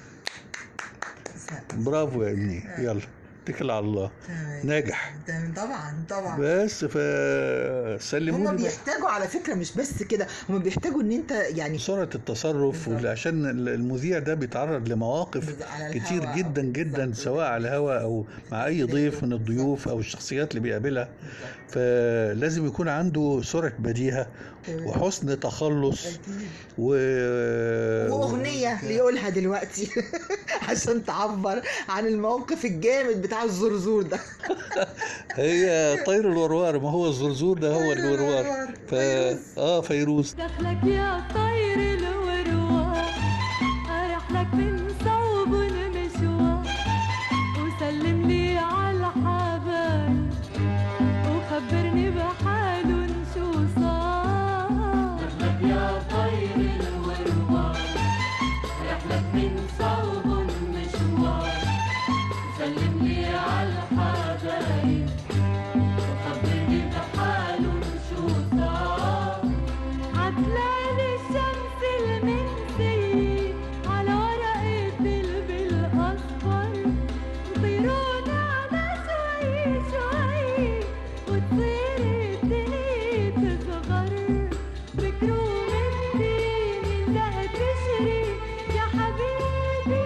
برافو يا ابني يلا اتكل على الله تمام. ناجح تمام، طبعا طبعا بس هما فسلموني بقى بيحتاجوا على فكره مش بس كده هما بيحتاجوا ان انت يعني سرعة التصرف بالظبط. عشان المذيع ده بيتعرض لمواقف بز- على كتير الهوا جدا أو جدا بالظبط. سواء على الهواء او مع اي ضيف من الضيوف او الشخصيات اللي بيقابلها فلازم يكون عنده سرعة بديهة تمام. وحسن تخلص أكيد. و... واغنيه ليقولها دلوقتي عشان تعبر عن الموقف الجامد بتاع الزرزور ده هي طير الوروار ما هو الزرزور ده هو طير الوروار الوروار، ف... فيروز. اه فيروز دخلك يا طير الوروار راح لك من صوب المشوار وسلم لي على الحبايب وخبرني بحاله شو صار دخلك يا طير الوروار راح لك من صوب المشوار وسلم لي على الحبايب وخبرني بحاله شو صار عتلال الشمس المنسية على ورقة البل الأصفر وطيرون على شوي شوي وتصير الدنيا تصغر فكروا مني من ده تشري يا حبيبي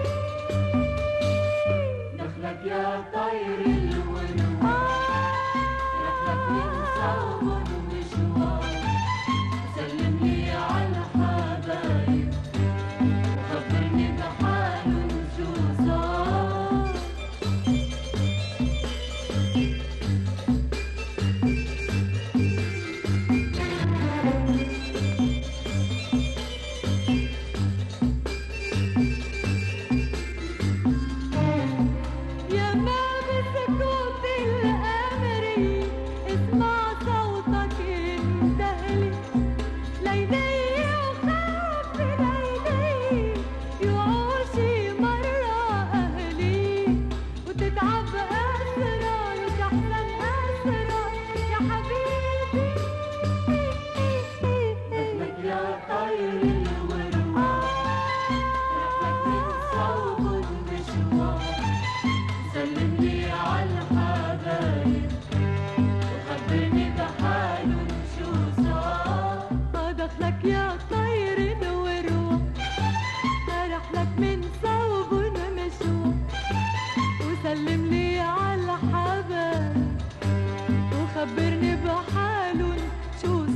دخلك يا طير الورود رحلك من صوب المشوار سلم لي على الحبايب وخبرني بحاله شو صار يا ما بسكوت الأمري اسمع صوتك اندهلي ليلي وخاف ليلي يعوشي مرة أهلي وتتعب أسرار وتحزن أسرار يا حبيبي مثلك يا طير الورود رحلك من صوب المشوار سلم لي على الحبايب وخبرني بحاله شو صار دخلك يا طير وروح رحلك من صوب المشوار وسلم لي على الحبايب وخبرني بحاله شو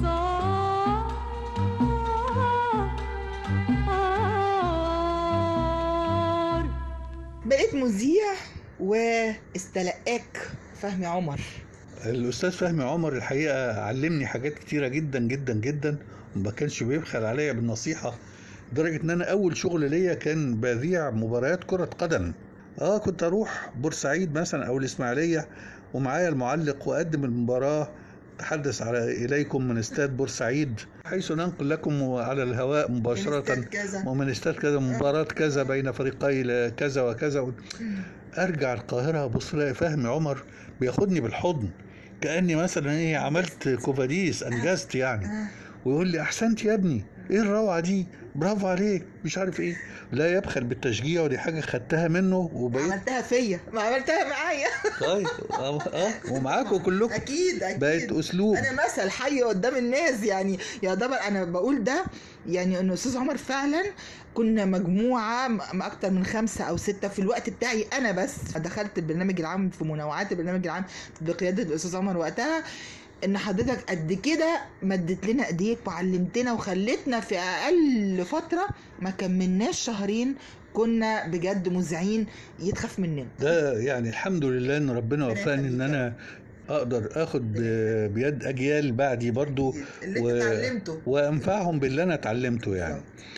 صار بقيت مذيع واستلقاك فهمي عمر الأستاذ فهمي عمر الحقيقة علمني حاجات كتيرة جدا جدا جدا وما كانش بيبخل عليا بالنصيحة لدرجة إن أنا أول شغل ليا كان بذيع مباريات كرة قدم آه كنت أروح بورسعيد مثلا أو الإسماعيلية ومعايا المعلق وأقدم المباراة تحدث على إليكم من استاد بورسعيد حيث ننقل لكم على الهواء مباشرة من استاد كذا. ومن استاد كذا مباراة كذا بين فريقي كذا وكذا ارجع القاهره ابص الاقي فهمي عمر بياخدني بالحضن كاني مثلا ايه عملت كوفاديس انجزت يعني ويقول لي احسنت يا ابني ايه الروعه دي برافو عليك مش عارف ايه لا يبخل بالتشجيع ودي حاجه خدتها منه وبقيت عملتها فيا ما عملتها معايا طيب اه اه ومعاكم كلكم اكيد اكيد بقت اسلوب انا مثل حي قدام الناس يعني يا دبر انا بقول ده يعني ان استاذ عمر فعلا كنا مجموعه م- اكتر من خمسه او سته في الوقت بتاعي انا بس دخلت البرنامج العام في منوعات البرنامج العام بقياده الاستاذ عمر وقتها ان حضرتك قد كده مدت لنا ايديك وعلمتنا وخلتنا في اقل فتره ما كملناش شهرين كنا بجد مذيعين يتخاف مننا ده يعني الحمد لله ان ربنا ربنا وفقني ان يخليك. انا اقدر اخد آه، بيد اجيال بعدي برضو اللي و- انت اتعلمته وانفعهم باللي انا اتعلمته يعني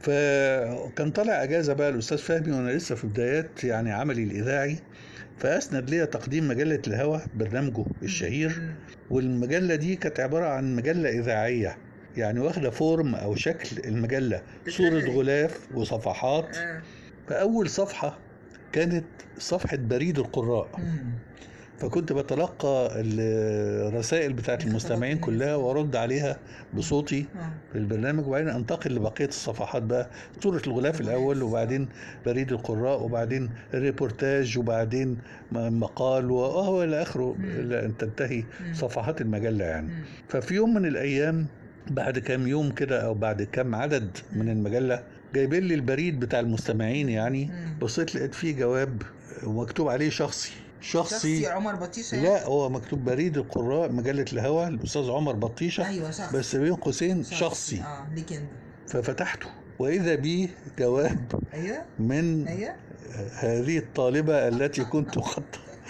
فكان طالع اجازه بقى الاستاذ فهمي وانا لسه في بدايات يعني عملي الاذاعي فاسند ليا تقديم مجله الهوى برنامجه الشهير والمجله دي كانت عباره عن مجله اذاعيه يعني واخده فورم او شكل المجله صوره غلاف وصفحات فاول صفحه كانت صفحه بريد القراء فكنت بتلقى الرسائل بتاعت المستمعين كلها وارد عليها بصوتي في البرنامج وبعدين انتقل لبقيه الصفحات بقى صوره الغلاف الاول وبعدين بريد القراء وبعدين الريبورتاج وبعدين م- مقال وهو الى اخره الى ان تنتهي صفحات المجله يعني ففي يوم من الايام بعد كام يوم كده او بعد كام عدد من المجله جايبين لي البريد بتاع المستمعين يعني بصيت لقيت فيه جواب ومكتوب عليه شخصي شخصي شخصي عمر بطيشه لا هو مكتوب بريد القراء مجله الهوى الاستاذ عمر بطيشه ايوه شخصي بس بين قوسين شخصي اه ليك انت ففتحته واذا بي جواب ايوه من ايوه هذه الطالبه التي كنت قد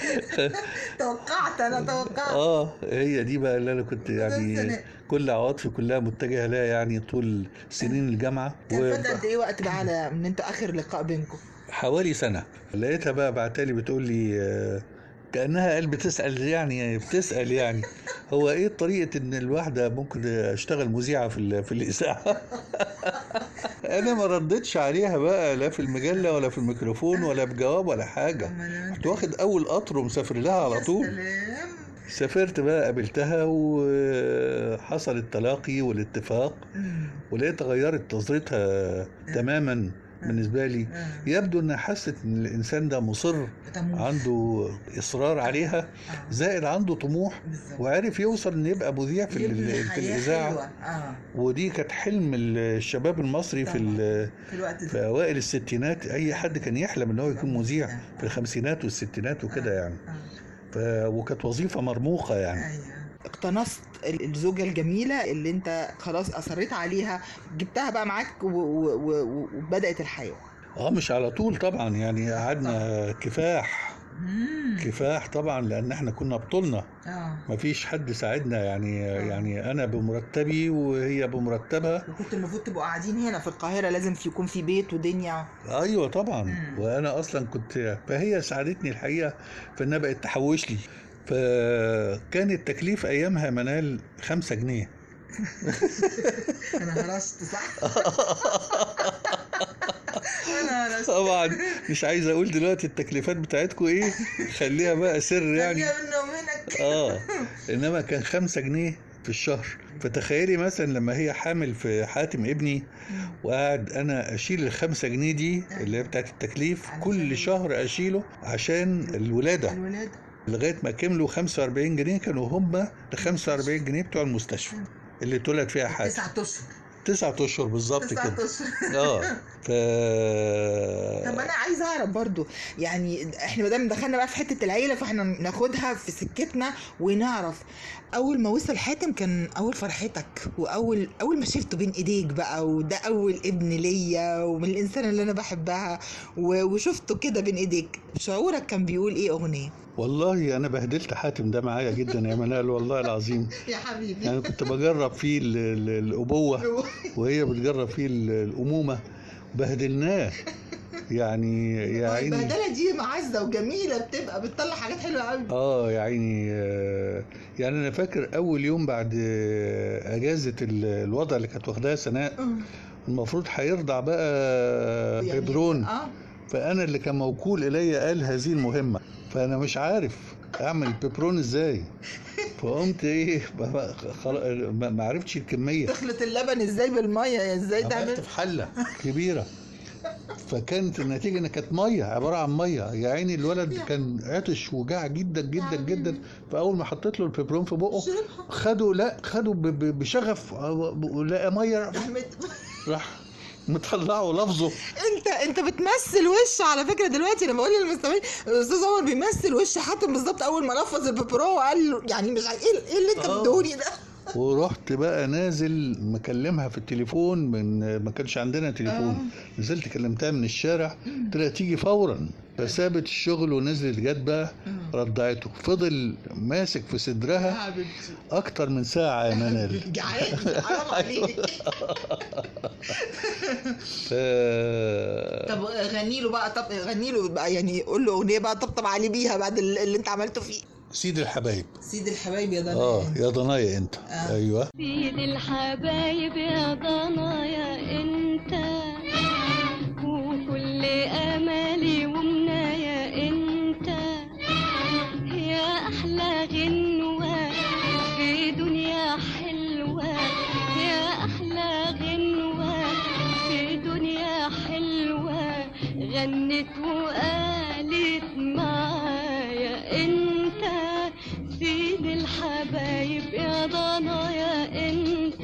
توقعت انا توقعت اه هي دي بقى اللي انا كنت يعني سنة. كل عواطفي كلها متجهه لها يعني طول سنين الجامعه كان فات قد ايه وقت بقى على من انت اخر لقاء بينكم وحوالي سنه لقيتها بقى بعتالي بتقول لي آه، كانها قال بتسال يعني بتسال يعني هو ايه طريقه ان الواحده ممكن اشتغل مذيعه في ال- في الاذاعه انا ما ردتش عليها بقى لا في المجله ولا في الميكروفون ولا بجواب ولا حاجه كنت واخد اول قطر ومسافر لها على طول سلام سافرت بقى قابلتها وحصل التلاقي والاتفاق ولقيت غيرت نظرتها تماما بالنسبة لي يبدو انها حست ان الانسان ده مصر طموح. عنده اصرار عليها زائد عنده طموح بالظبط. وعرف يوصل ان يبقى مذيع في, ال- يبني في حياة الاذاعه حلوة. اه ودي كانت حلم الشباب المصري في ال- في الوقت في ده اوائل الستينات اي حد كان يحلم ان هو يكون مذيع في الخمسينات والستينات وكده يعني ف... وكانت وظيفه مرموقه يعني ايوه اقتنصت ال- الزوجة الجميلة اللي انت خلاص اصريت عليها جبتها بقى معاك و- و- و- وبدأت الحياة اه مش على طول طبعا يعني قعدنا كفاح كفاح طبعا لان احنا كنا بطولنا اه مفيش حد ساعدنا يعني يعني انا بمرتبي وهي بمرتبها وكنت المفروض تبقوا قاعدين هنا في القاهرة لازم في يكون في بيت ودنيا ايوه طبعا وانا اصلا كنت فهي ساعدتني الحقيقه في انها بقت تحوش لي فكان التكليف ايامها منال خمسة جنيه انا هرشت صح؟ انا هرشت طبعا مش عايز اقول دلوقتي التكليفات بتاعتكم ايه خليها بقى سر يعني خليها منه ومنك اه انما كان خمسة جنيه في الشهر فتخيلي مثلا لما هي حامل في حاتم ابني وقاعد انا اشيل الخمسة جنيه دي اللي هي بتاعت التكليف كل شهر اشيله عشان الولادة الولاد لغاية ما كملوا 45 جنيه كانوا هم ال 45 جنيه بتوع المستشفى اللي اتولد فيها حاتم تسعة اشهر تسعة اشهر بالظبط تسعة كده اشهر اه ف طب انا عايزه اعرف برضو يعني احنا ما دام دخلنا بقى في حته العيله فاحنا ناخدها في سكتنا ونعرف اول ما وصل حاتم كان اول فرحتك واول اول ما شفته بين ايديك بقى وده اول ابن ليا ومن الانسان اللي انا بحبها و- وشفته كده بين ايديك شعورك كان بيقول ايه اغنيه والله انا بهدلت حاتم ده معايا جدا يا منال والله العظيم يا حبيبي يعني كنت بجرب فيه ال- ال- الابوه وهي بتجرب فيه ال- الامومه بهدلناه يعني يا عيني البهدله دي معزه وجميله بتبقى بتطلع حاجات حلوه قوي اه يا عيني آه، يعني انا فاكر اول يوم بعد آه، اجازه ال- الوضع اللي كانت واخداها سناء المفروض هيرضع بقى يعني- بيبرون اه فانا اللي كان موكول الي قال هذه المهمه فانا مش عارف اعمل بيبرون ازاي فقمت ايه ما- خل- ما ما عرفتش الكميه تخلط اللبن ازاي بالميه ازاي عملت تعمل في حله كبيره فكانت النتيجه ان كانت ميه عباره عن ميه يا عيني الولد كان عطش وجاع جدا جدا جدا فاول ما حطيت له البيبرون في بقه خده لا خده ب- ب- بشغف لقى ميه راح مطلعه لفظه انت انت بتمثل وش على فكره دلوقتي انا بقول للمستمعين الاستاذ عمر بيمثل وش حاتم بالظبط اول ما نفذ البيبرو وقال له يعني مش عارف ايه ايه اللي انت آه. بتدوني ده ورحت بقى نازل مكلمها في التليفون من ما كانش عندنا تليفون نزلت كلمتها من الشارع طلعت تيجي فورا فسابت الشغل ونزلت جت بقى رضعته فضل ماسك في صدرها حبيبتي اكتر من ساعه يا منال جعان حرام عليك ف- طب غني له بقى طب غني له بقى يعني قول له اغنيه بقى طبطب عليه بيها بعد ال- اللي انت عملته فيه سيد الحبايب سيد الحبايب يا اه يا ضنايا انت آه. ايوه سيد الحبايب يا ضنايا انت وكل امالي ومنايا انت يا احلى غنوة في دنيا حلوة يا احلى غنوة في دنيا حلوة غنت وقالت معايا انت سيد الحبايب يا ضنايا انت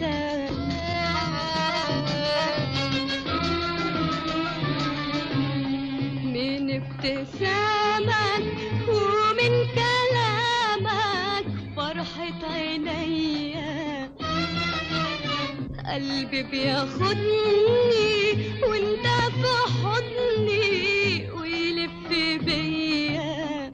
من ابتسامك ومن كلامك فرحة عينيا قلبي بياخدني وانت في حضني ويلف بيا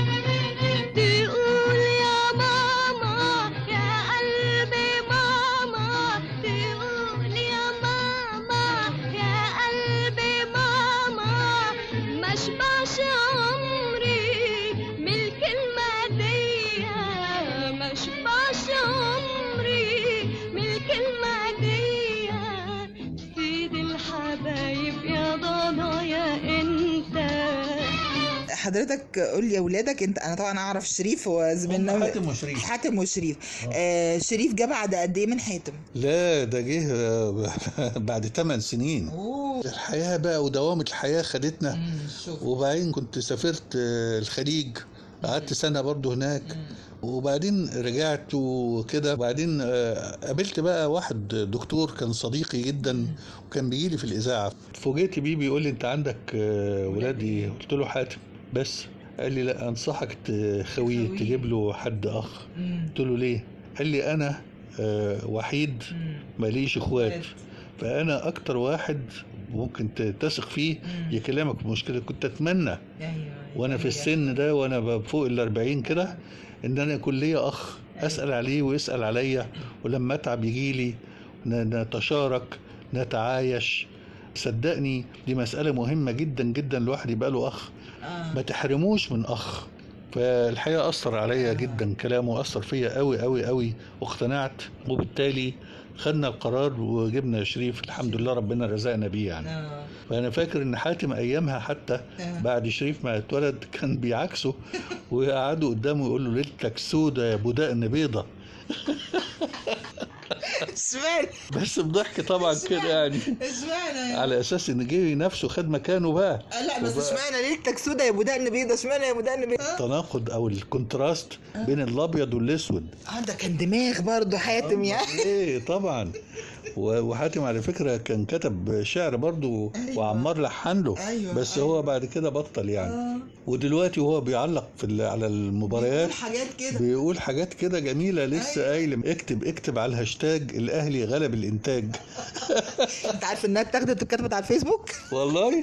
تقول يا ماما يا قلبي ماما تقول يا ماما يا قلبي ماما ما اشبعش عمري من الكلمة دي ما اشبعش عمري من الكلمة دي سيد الحبايب يا ضنايا انت حضرتك قول لي يا ولادك انت انا طبعا اعرف شريف هو زميلنا حاتم وشريف حاتم وشريف آه شريف جه بعد قد ايه من حاتم لا ده جه آه، بعد 8 سنين اوه الحياه بقى ودوامه الحياه خدتنا مم، شوف وبعدين كنت سافرت آه، الخليج قعدت سنة برضو هناك وبعدين رجعت وكده وبعدين آه، قابلت بقى واحد دكتور كان صديقي جدا وكان بيجي لي في الإذاعة فوجئت بيه بيقول لي أنت عندك آه، ولادي قلت له حاتم بس قال لي لا أنصحك تخويه تخويه. تجيب له حد أخ مم، قلت له ليه قال لي أنا آه، وحيد مم، ماليش اخوات إخوات. فانا اكتر واحد ممكن ت- تثق فيه مم. يكلمك في مشكله كنت اتمنى ايوه وانا في السن ده وانا ب- فوق ال 40 كده ان انا يكون ليا اخ اسال عليه ويسال عليا ولما اتعب يجي لي ن- نتشارك نتعايش صدقني دي مسألة مهمة جدا جدا الواحد يبقى له أخ آه. ما تحرموش من أخ فالحقيقة أثر عليا جدا كلامه أثر فيا قوي قوي قوي واقتنعت وبالتالي خدنا القرار وجبنا شريف الحمد لله ربنا رزقنا بيه يعني آه. فأنا فاكر إن حاتم أيامها حتى آه. بعد شريف ما اتولد كان بيعكسه ويقعدوا قدامه يقول له ليلتك سودة يا ابو دقن بيضة اشمعنى بس بضحك طبعا كده يعني اشمعنى يعني؟ على اساس ان جه نفسه خد مكانه بقى آه، لا بس وبقى- اشمعنى ليلتك سودا يا ابو دقن بيضه اشمعنى يا ابو دقن بيضه التناقض او الكونتراست بين الابيض والاسود اه ده كان دماغ برضه حاتم يعني ايه طبعا و- وحاتم على فكره كان كتب شعر برضو أيوة. وعمار لحن له أيوة، بس أيوة. هو بعد كده بطل يعني آه. ودلوقتي وهو بيعلق في ال- على المباريات بيقول حاجات كده بيقول حاجات كده جميله لسه أيوة. قايل اكتب اكتب على الهاشتاج الاهلي غلب الانتاج انت عارف انها اتاخدت واتكتبت على الفيسبوك والله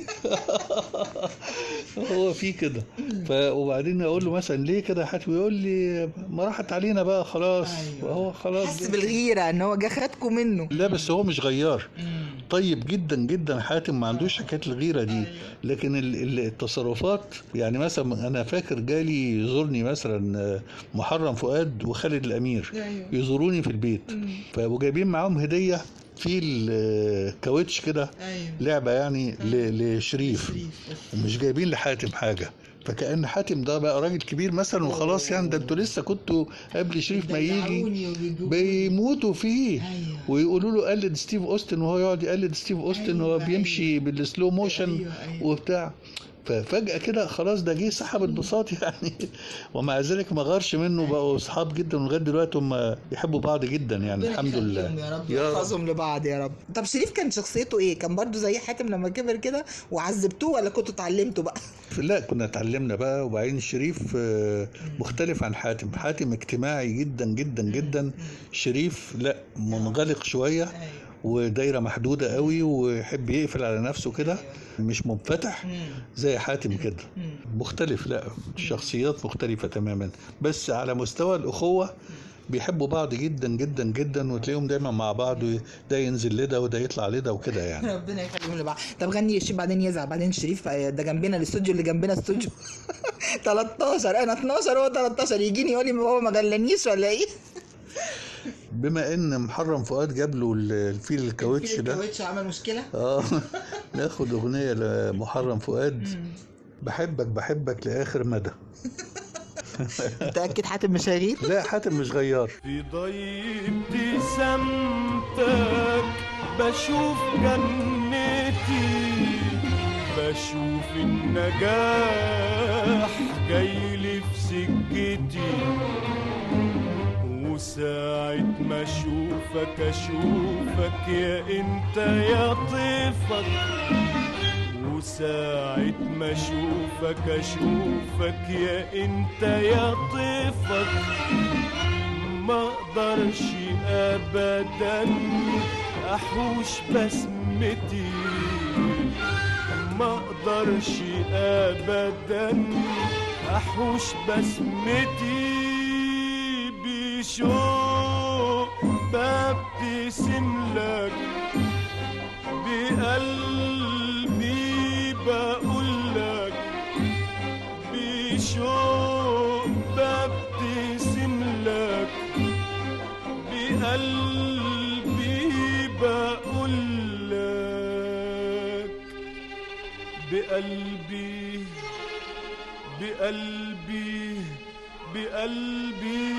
هو في كده ف وبعدين اقول له مثلا ليه كده يا حاتم يقول لي ما راحت علينا بقى خلاص أيوة. وهو خلاص حس بالغيره ان هو جه خدكم منه لا بس هو مش غيار طيب جدا جدا حاتم ما عندوش حكايه الغيره دي لكن ال- ال- التصرفات يعني مثلا انا فاكر جالي يزورني مثلا آه، محرم فؤاد وخالد الامير ايوه يزوروني في البيت ف- وجايبين معاهم هديه في الكاوتش كده ايوه لعبه يعني ل- لشريف ومش جايبين لحاتم حاجه فكأن حاتم ده بقى راجل كبير مثلا وخلاص يعني ده انتوا لسه كنتوا قبل شريف ما يجي بيموتوا فيه ايوه ويقولوا له قلد ستيف اوستن وهو يقعد يقلد ستيف اوستن أيوة، وهو أيوة. بيمشي بالسلو موشن أيوة، أيوة. وبتاع ففجأة كده خلاص ده جه سحب البساط يعني ومع ذلك ما غارش منه بقوا اصحاب جدا ولغايه دلوقتي هم بيحبوا بعض جدا يعني الحمد لله يا رب يا رب. يحفظهم لبعض يا رب طب شريف كان شخصيته ايه كان برضو زي حاتم لما كبر كده وعذبتوه ولا كنتوا اتعلمتوا بقى لا كنا اتعلمنا بقى وبعدين شريف آه، مختلف عن حاتم حاتم اجتماعي جدا جدا جدا شريف لا منغلق شوية ودايرة محدودة قوي ويحب يقفل على نفسه كده مش منفتح زي حاتم كده مختلف لا الشخصيات مختلفة تماما بس على مستوى الأخوة بيحبوا بعض جدا جدا جدا وتلاقيهم دايما مع بعض ده ينزل لده وده يطلع لده وكده يعني ربنا يخليهم لبعض طب غني شريف بعدين يزعل بعدين شريف آه، ده جنبنا الاستوديو اللي جنبنا استوديو 13 انا 12 هو 13 يجيني يقول لي هو ما غلانيش ولا ايه بما ان محرم فؤاد جاب له الفيل الكاوتش ده الكاوتش عمل مشكله اه ناخد اغنيه لمحرم فؤاد بحبك بحبك لاخر مدى متاكد حاتم مش هيغير لا حاتم مش غيار في ضي ابتسامتك بشوف جنتي بشوف النجاح جاي لي في سكتي وساعة ما اشوفك اشوفك يا انت يا طيفك وساعة ما اشوفك اشوفك يا انت يا طيفك ما اقدرش ابدا احوش بسمتي ما اقدرش ابدا احوش بسمتي بشوق ببتسم لك بقلبي بقول لك بشوق ببتسم لك بقلبي بقول لك بقلبي بقلبي بقلبي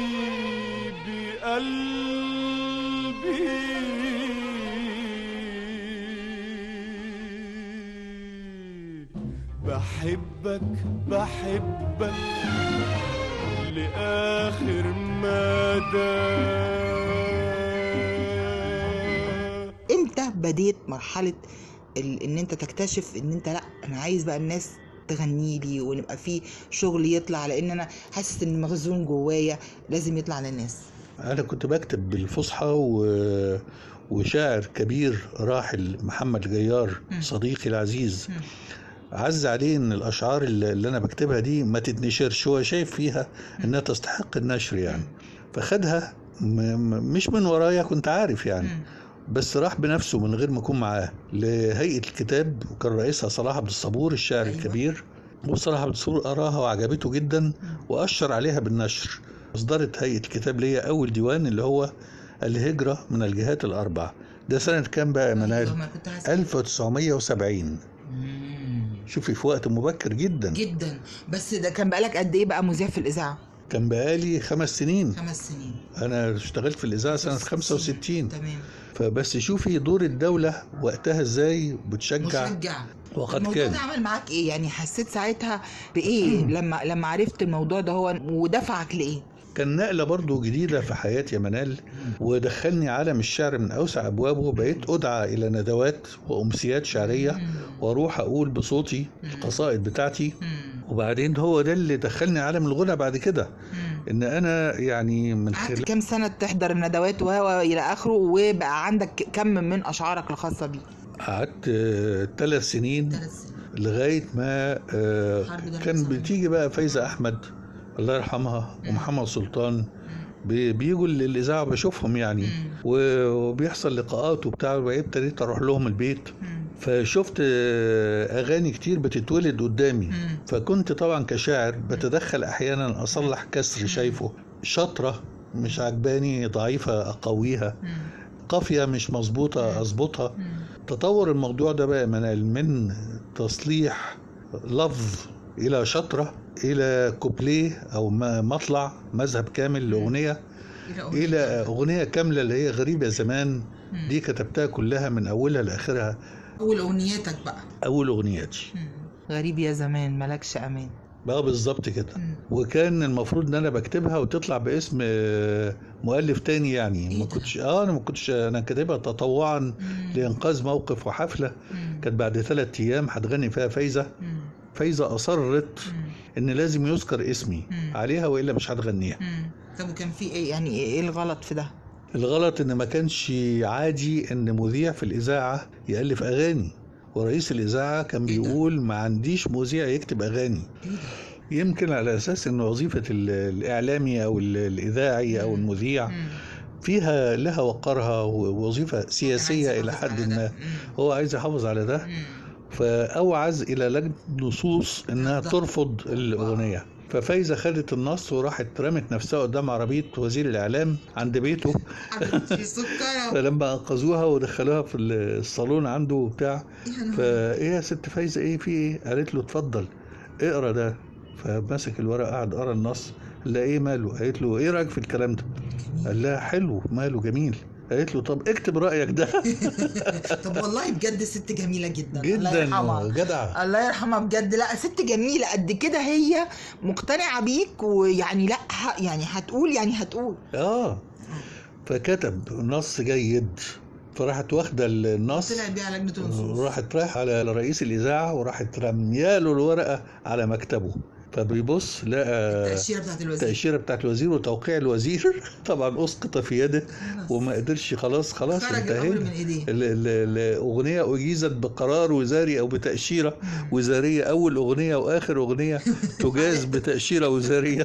بقلبي بحبك بحبك لآخر مدى امتى بديت مرحله ال... ان انت تكتشف ان انت لا انا عايز بقى الناس تغني لي ونبقى في شغل يطلع لان انا حاسس ان مخزون جوايا لازم يطلع للناس انا كنت بكتب بالفصحى و... وشاعر كبير راحل محمد جيار مم. صديقي العزيز مم. عز عليه ان الاشعار اللي اللي انا بكتبها دي ما تتنشرش هو شايف فيها انها تستحق النشر يعني فخدها م... م- مش من ورايا كنت عارف يعني مم. بس راح بنفسه من غير ما اكون معاه لهيئه الكتاب وكان رئيسها صلاح عبد الصبور الشاعر أيوة. الكبير وصلاح عبد الصبور قراها وعجبته جدا واشر عليها بالنشر اصدرت هيئه الكتاب ليا اول ديوان اللي هو الهجره من الجهات الاربع ده سنه كام بقى يا منال أيوة، ما كنت حاسة- 1970 مم. شوفي في وقت مبكر جدا جدا بس ده كان بقالك قد ايه بقى مذيع في الاذاعه كان بقالي خمس سنين خمس سنين انا اشتغلت في الاذاعه سنه 65 تمام فبس شوفي دور الدوله وقتها ازاي بتشجع مشجع وقد الموضوع كان ده عمل معاك ايه يعني حسيت ساعتها بايه لما لما عرفت الموضوع ده هو ودفعك لايه كان نقلة برضو جديدة في حياتي يا منال ودخلني عالم الشعر من أوسع أبوابه بقيت أدعى إلى ندوات وأمسيات شعرية وأروح أقول بصوتي القصائد بتاعتي وبعدين هو ده اللي دخلني عالم الغنى بعد كده إن أنا يعني من قعدت خلال كام سنه تحضر الندوات وهو الى اخره وبقى عندك كم من اشعارك الخاصه بيه قعدت آه، ثلاث سنين ثلاث سنين لغاية ما آه، حرب جنوب كان الصعيد. بتيجي بقى فايزة أحمد الله يرحمها ومحمد سلطان بي- بيجوا الإذاعة بشوفهم يعني و- وبيحصل لقاءات وبتاع وبقيت ابتديت أروح لهم البيت فشفت آه، أغاني كتير بتتولد قدامي فكنت طبعا كشاعر بتدخل أحيانا أصلح كسر شايفه شطرة مش عجباني ضعيفة أقويها قافية مش مظبوطة أظبطها تطور الموضوع ده بقى من من تصليح لفظ إلى شطرة إلى كوبليه أو م- مطلع مذهب كامل لأغنية إلى أغنية كاملة اللي هي غريبة زمان دي كتبتها كلها من أولها لآخرها اول اغنيتك بقى أول أغنياتي غريب يا زمان ملكش امان بقى بالظبط كده مم. وكان المفروض ان انا بكتبها وتطلع باسم آه، مؤلف تاني يعني إيه ما ده؟ كنتش اه انا ما كنتش انا كاتبها تطوعا مم. لانقاذ موقف وحفله مم. كانت بعد ثلاث ايام هتغني فيها فايزه مم. فايزه اصرت مم. ان لازم يذكر اسمي مم. عليها والا مش هتغنيها مم. طب وكان في ايه يعني ايه إيه الغلط في ده الغلط ان ما كانش عادي ان مذيع في الاذاعه يالف اغاني ورئيس الاذاعه كان إيه ده؟ بيقول ما عنديش مذيع يكتب اغاني ايه ده يمكن على اساس ان وظيفه ال- الاعلامي او ال- الاذاعي او مم. المذيع مم. فيها لها وقرها ووظيفه سياسيه عايز الى يحافظ حد على ده. ما مم. هو عايز يحافظ على ده مم. فاوعز الى لجنه نصوص انها ده. ترفض الاغنيه ففايزه خدت النص وراحت رمت نفسها قدام عربيه وزير الاعلام عند بيته حبيبتي سكرة فلما انقذوها ودخلوها في الصالون عنده وبتاع فايه يا ست فايزه ايه في ايه قالت له اتفضل اقرا ده فمسك الورق قعد قرا النص قال لها ايه ماله قالت له ايه رايك في الكلام ده قال لها حلو ماله جميل قالت له طب اكتب رايك ده طب والله بجد ست جميلة جدا الله جدا يرحمها جدع الله يرحمها بجد لا ست جميلة قد كده هي مقتنعة بيك ويعني لا ه- يعني هتقول يعني هتقول اه فكتب نص جيد فراحت واخده النص طلعت بيه على لجنة النصوص راحت رايحه على رئيس الاذاعه وراحت رمياله الورقه على مكتبه فبيبص لقى التأشيرة بتاعت الوزير التأشيرة بتاعت الوزير وتوقيع الوزير طبعا أسقط في يده وما قدرش خلاص خلاص خرج الأمر من انتهينا إيديه ال- ال- الأغنية أجيزت بقرار وزاري أو بتأشيرة وزارية أول أغنية وآخر أغنية تجاز بتأشيرة وزارية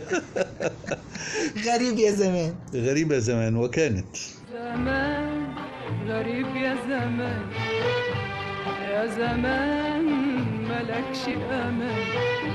غريب يا زمان غريبة زمان وكانت زمان غريب يا زمان يا زمان ملكش امان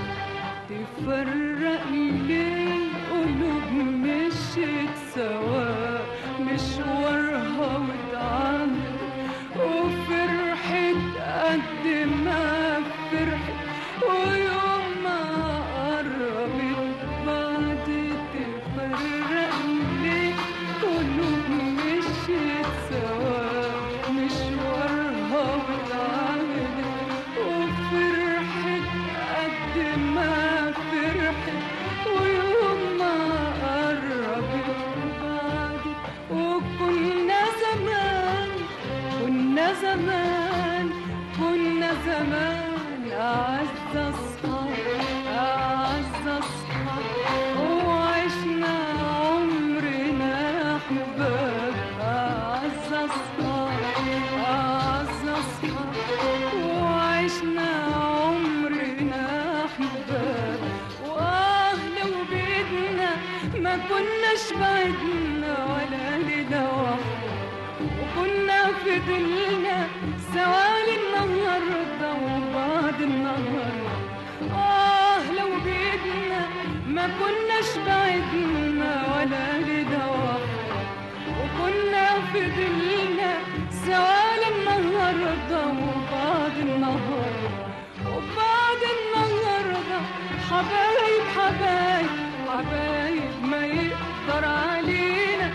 تفرق ليه قلوب مشيت سوا مشوارها واتعمل وفرحت قد ما فرحت ويوم ما قربت بعد تفرق ليه قلوب مشيت سوا مشوارها واتعملت وفرحت قد ما فرحت ويوم ما قربت بعد وكنا زمان كنا زمان كنا زمان أعز أصحاب أعز أصحاب وعشنا عمرنا أحباب أعز أصحاب أعز أصحاب وعشنا عمرنا أحباب وأهل وبيتنا ما كناش بعدنا ولا لنا واحدة وكنا فضلنا سوا النهاردة وبعد النهاردة آه لو بيدنا ما كناش بعدنا ولا لنا واحدة وكنا فضلنا سوا النهاردة وبعد النهاردة وبعد النهاردة حبايب حبايب حبايب ما يقدر علينا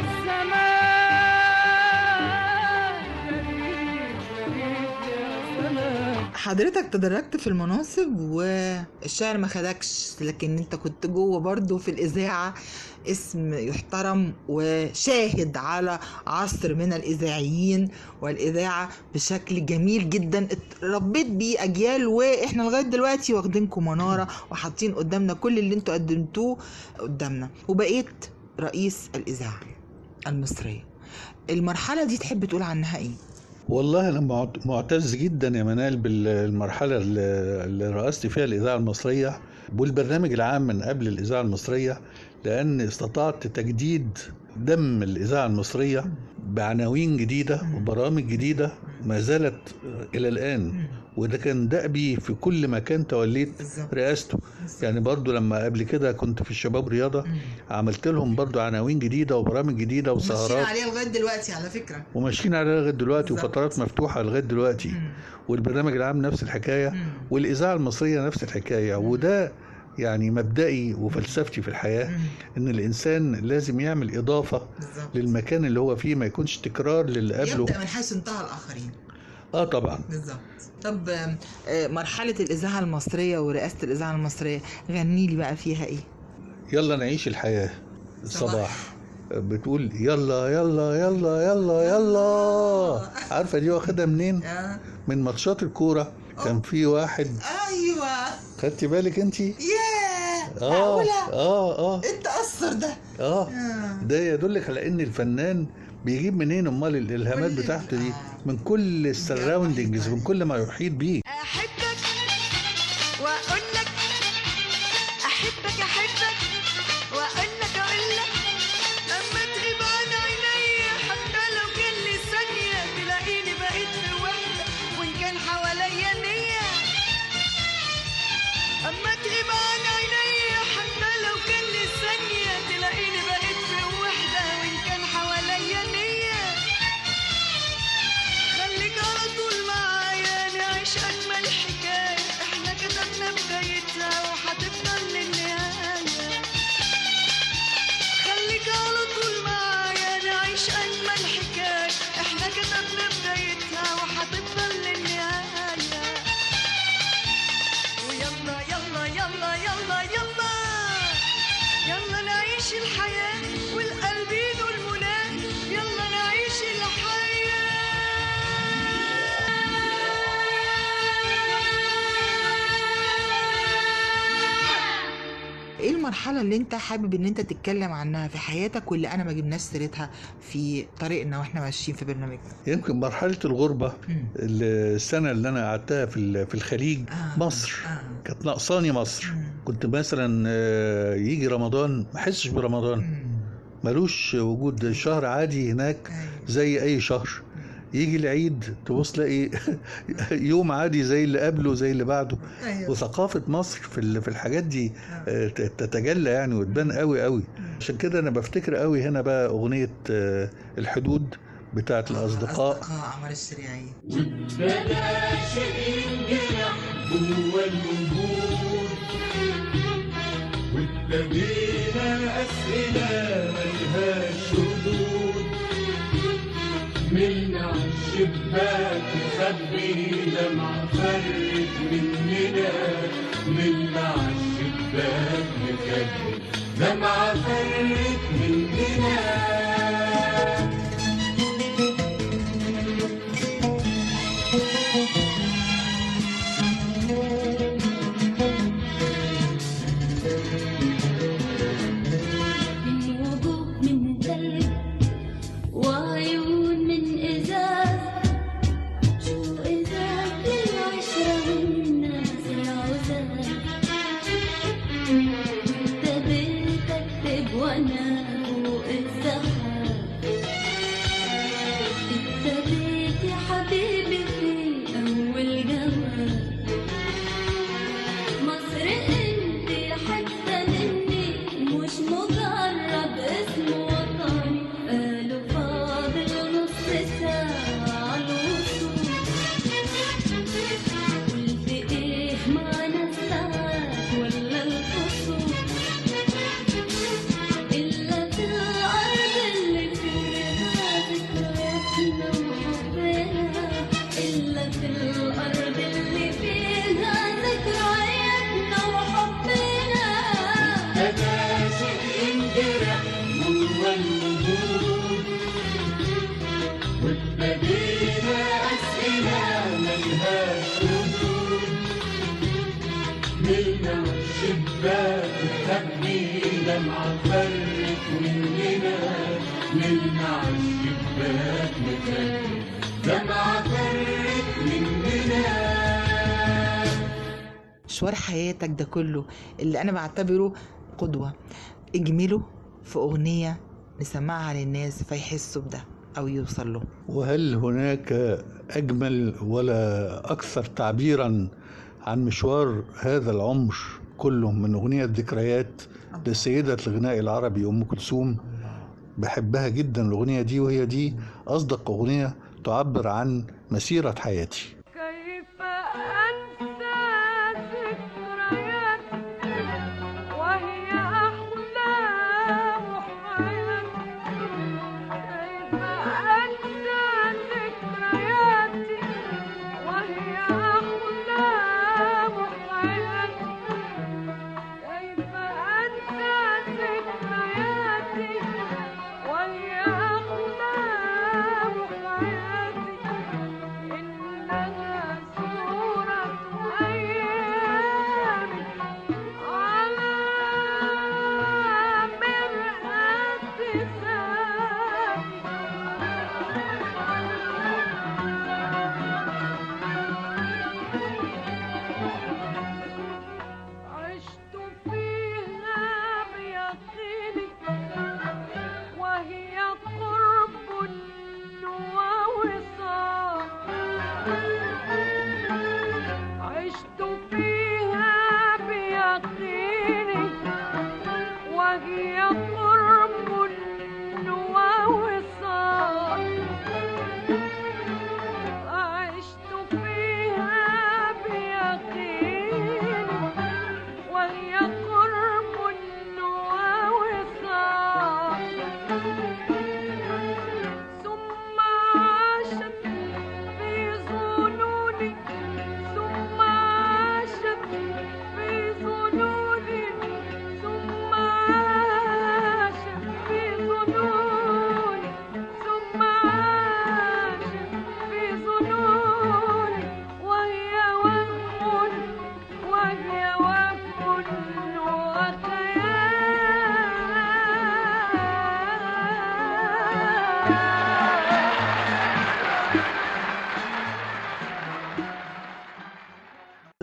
الزمان غريب غريب يا زمان حضرتك تدرجت في المناصب والشعر ما خدكش لكن انت كنت جوه برضه في الإذاعة اسم يحترم وشاهد على عصر من الإذاعيين والإذاعة بشكل جميل جدا ربيت بيه أجيال وإحنا لغاية دلوقتي واخدينكم منارة وحاطين قدامنا كل اللي انتوا قدمتوه قدامنا وبقيت رئيس الإذاعة المصرية المرحلة دي تحب تقول عنها إيه؟ والله أنا معت- معتز جدا يا منال بالمرحلة اللي اللي رأست فيها الإذاعة المصرية والبرنامج العام من قبل الإذاعة المصرية لأن استطعت تجديد دم الإذاعة المصرية بعناوين جديدة وبرامج جديدة ما زالت إلى الآن وده كان دأبي في كل مكان توليت بالظبط رئاسته يعني برضو لما قبل كده كنت في الشباب رياضة عملت لهم برضو عناوين جديدة وبرامج جديدة ماشيين وسهرات عليها لغاية دلوقتي على فكرة وماشيين عليها لغايه دلوقتي بالظبط. وفترات مفتوحه لغايه دلوقتي مم. والبرنامج العام نفس الحكايه مم. والاذاعه المصريه نفس الحكايه وده يعني مبدئي وفلسفتي في الحياه مم. ان الانسان لازم يعمل اضافه بالظبط للمكان اللي هو فيه ما يكونش تكرار للي قبله يبدأ من حيث انتهى الآخرين اه طبعا بالظبط طب آم، آه، مرحلة الإذاعة المصرية ورئاسة الإذاعة المصرية غني لي بقى فيها إيه؟ يلا نعيش الحياة صباح. الصباح بتقول يلا يلا يلا يلا يلا عارفة دي واخدها منين؟ آه. من ماتشات الكورة كان في واحد أيوة خدتي بالك انت؟ ياه اه معقولة اه اه إيه التأثر ده؟ اه آه. ده يدلك على ان الفنان بيجيب منين امال الالهامات كل- بتاعته دي آه. من كل السراوندنجز من كل ما يحيط بيه احبك واقول لك احبك احبك واقول لك اقول لك لما تغيب عن عيني حتى لو كان لي ثانيه تلاقيني بقيت في وحده وان كان حواليا نيه اما تغيب عن عيني حتى لو كان لي ثانيه تلاقيني بقيت في وحده وان كان حواليا نيه خليك على طول معايا نعيش أجمل حكاية احنا كتبنا بدايتها وهتفضل للنهاية خليك على طول معايا نعيش أجمل حكاية احنا كتبنا بدايتها وهتفضل للنهاية ويلا يلا يلا يلا يلا يلا نعيش الحياة والقلب يدور مناه يلا نعيش الحياة إيه المرحلة اللي أنت حابب إن أنت تتكلم عنها في حياتك واللي أنا ما جبناش سيرتها في طريقنا وإحنا ماشيين في برنامجنا؟ يمكن مرحلة الغربة مم. السنة اللي أنا قعدتها في ال- في الخليج آه. مصر آه. كانت ناقصاني مصر مم. كنت مثلا آه، يجي رمضان ما احسش برمضان مم. ملوش وجود شهر عادي هناك أيوة. زي اي شهر يجي العيد تبص تلاقي يوم عادي زي اللي قبله زي اللي بعده أيوة. وثقافة مصر في ال- في الحاجات دي آه، ت- تتجلى يعني وتبان قوي قوي عشان كده انا بفتكر قوي هنا بقى اغنية آه، الحدود بتاعت الاصدقاء أصدقاء عمر الشريعي بلاش الجرح جوا الوجود وابتدينا أسئلة ملهاش ردود ملنا عالشباك نخبي دمعة فرت مننا ملنا عالشباك نخبي دمعة فرت مننا من وجوه من ثلج وعيون من إزاز شو إزاز للعشرة والناس العزاز وانت بتكتب وانا فوق السحاب ابتديت يا حبيبي في أول جواب مصر انت حتة مني مش مجرد اسم وطني قالوا فاضل نص ساعة عالوصول قلت ايه معنى الساعات ولا الفصول إلا في الأرض اللي فيها ذكرياتنا وحبنا إلا في الأرض اللي فيها ذكرياتنا وحبنا بلاش الانجرح جوا الوجود وابتدينا أسئلة ملهاش ردود ملنا عالشباك نخبي دمعة فرت مننا ملنا عالشباك نخبي دمعة فرت مننا مشوار حياتك ده كله اللي أنا بعتبره قدوة اجمله في أغنية نسمعها للناس فيحسوا بده أو يوصل له وهل هناك أجمل ولا أكثر تعبيرا عن مشوار هذا العمر كله من أغنية ذكريات لسيدة الغناء العربي أم كلثوم بحبها جدا الأغنية دي وهي دي أصدق أغنية تعبر عن مسيرة حياتي كيف أنسى ذكريات وهي أحلام حياتي كيف أنسى ذكرياتي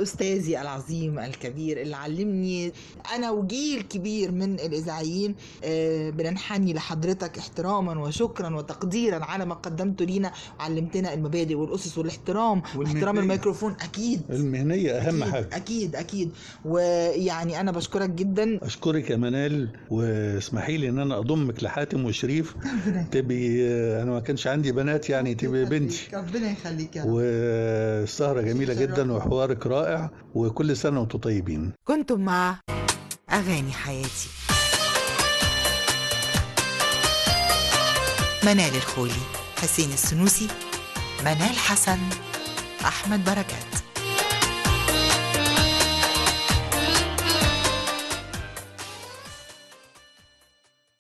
أستاذي العظيم الكبير اللي علمني أنا وجيل كبير من الإذاعيين آه، بننحني لحضرتك احتراما وشكرا وتقديرا على ما قدمته لينا وعلمتنا المبادئ والأسس والاحترام واحترام والمهنية. الميكروفون أكيد المهنية أهم أكيد حاجة أكيد أكيد ويعني أنا بشكرك جدا أشكرك يا منال واسمحي لي إن أنا أضمك لحاتم وشريف تبي أنا ما كانش عندي بنات يعني تبي بنتي ربنا يخليك يا رب والسهرة جميلة جدا وحوارك رائع وكل سنة وانتم طيبين كنتم مع أغاني حياتي منال الخولي حسين السنوسي منال حسن أحمد بركات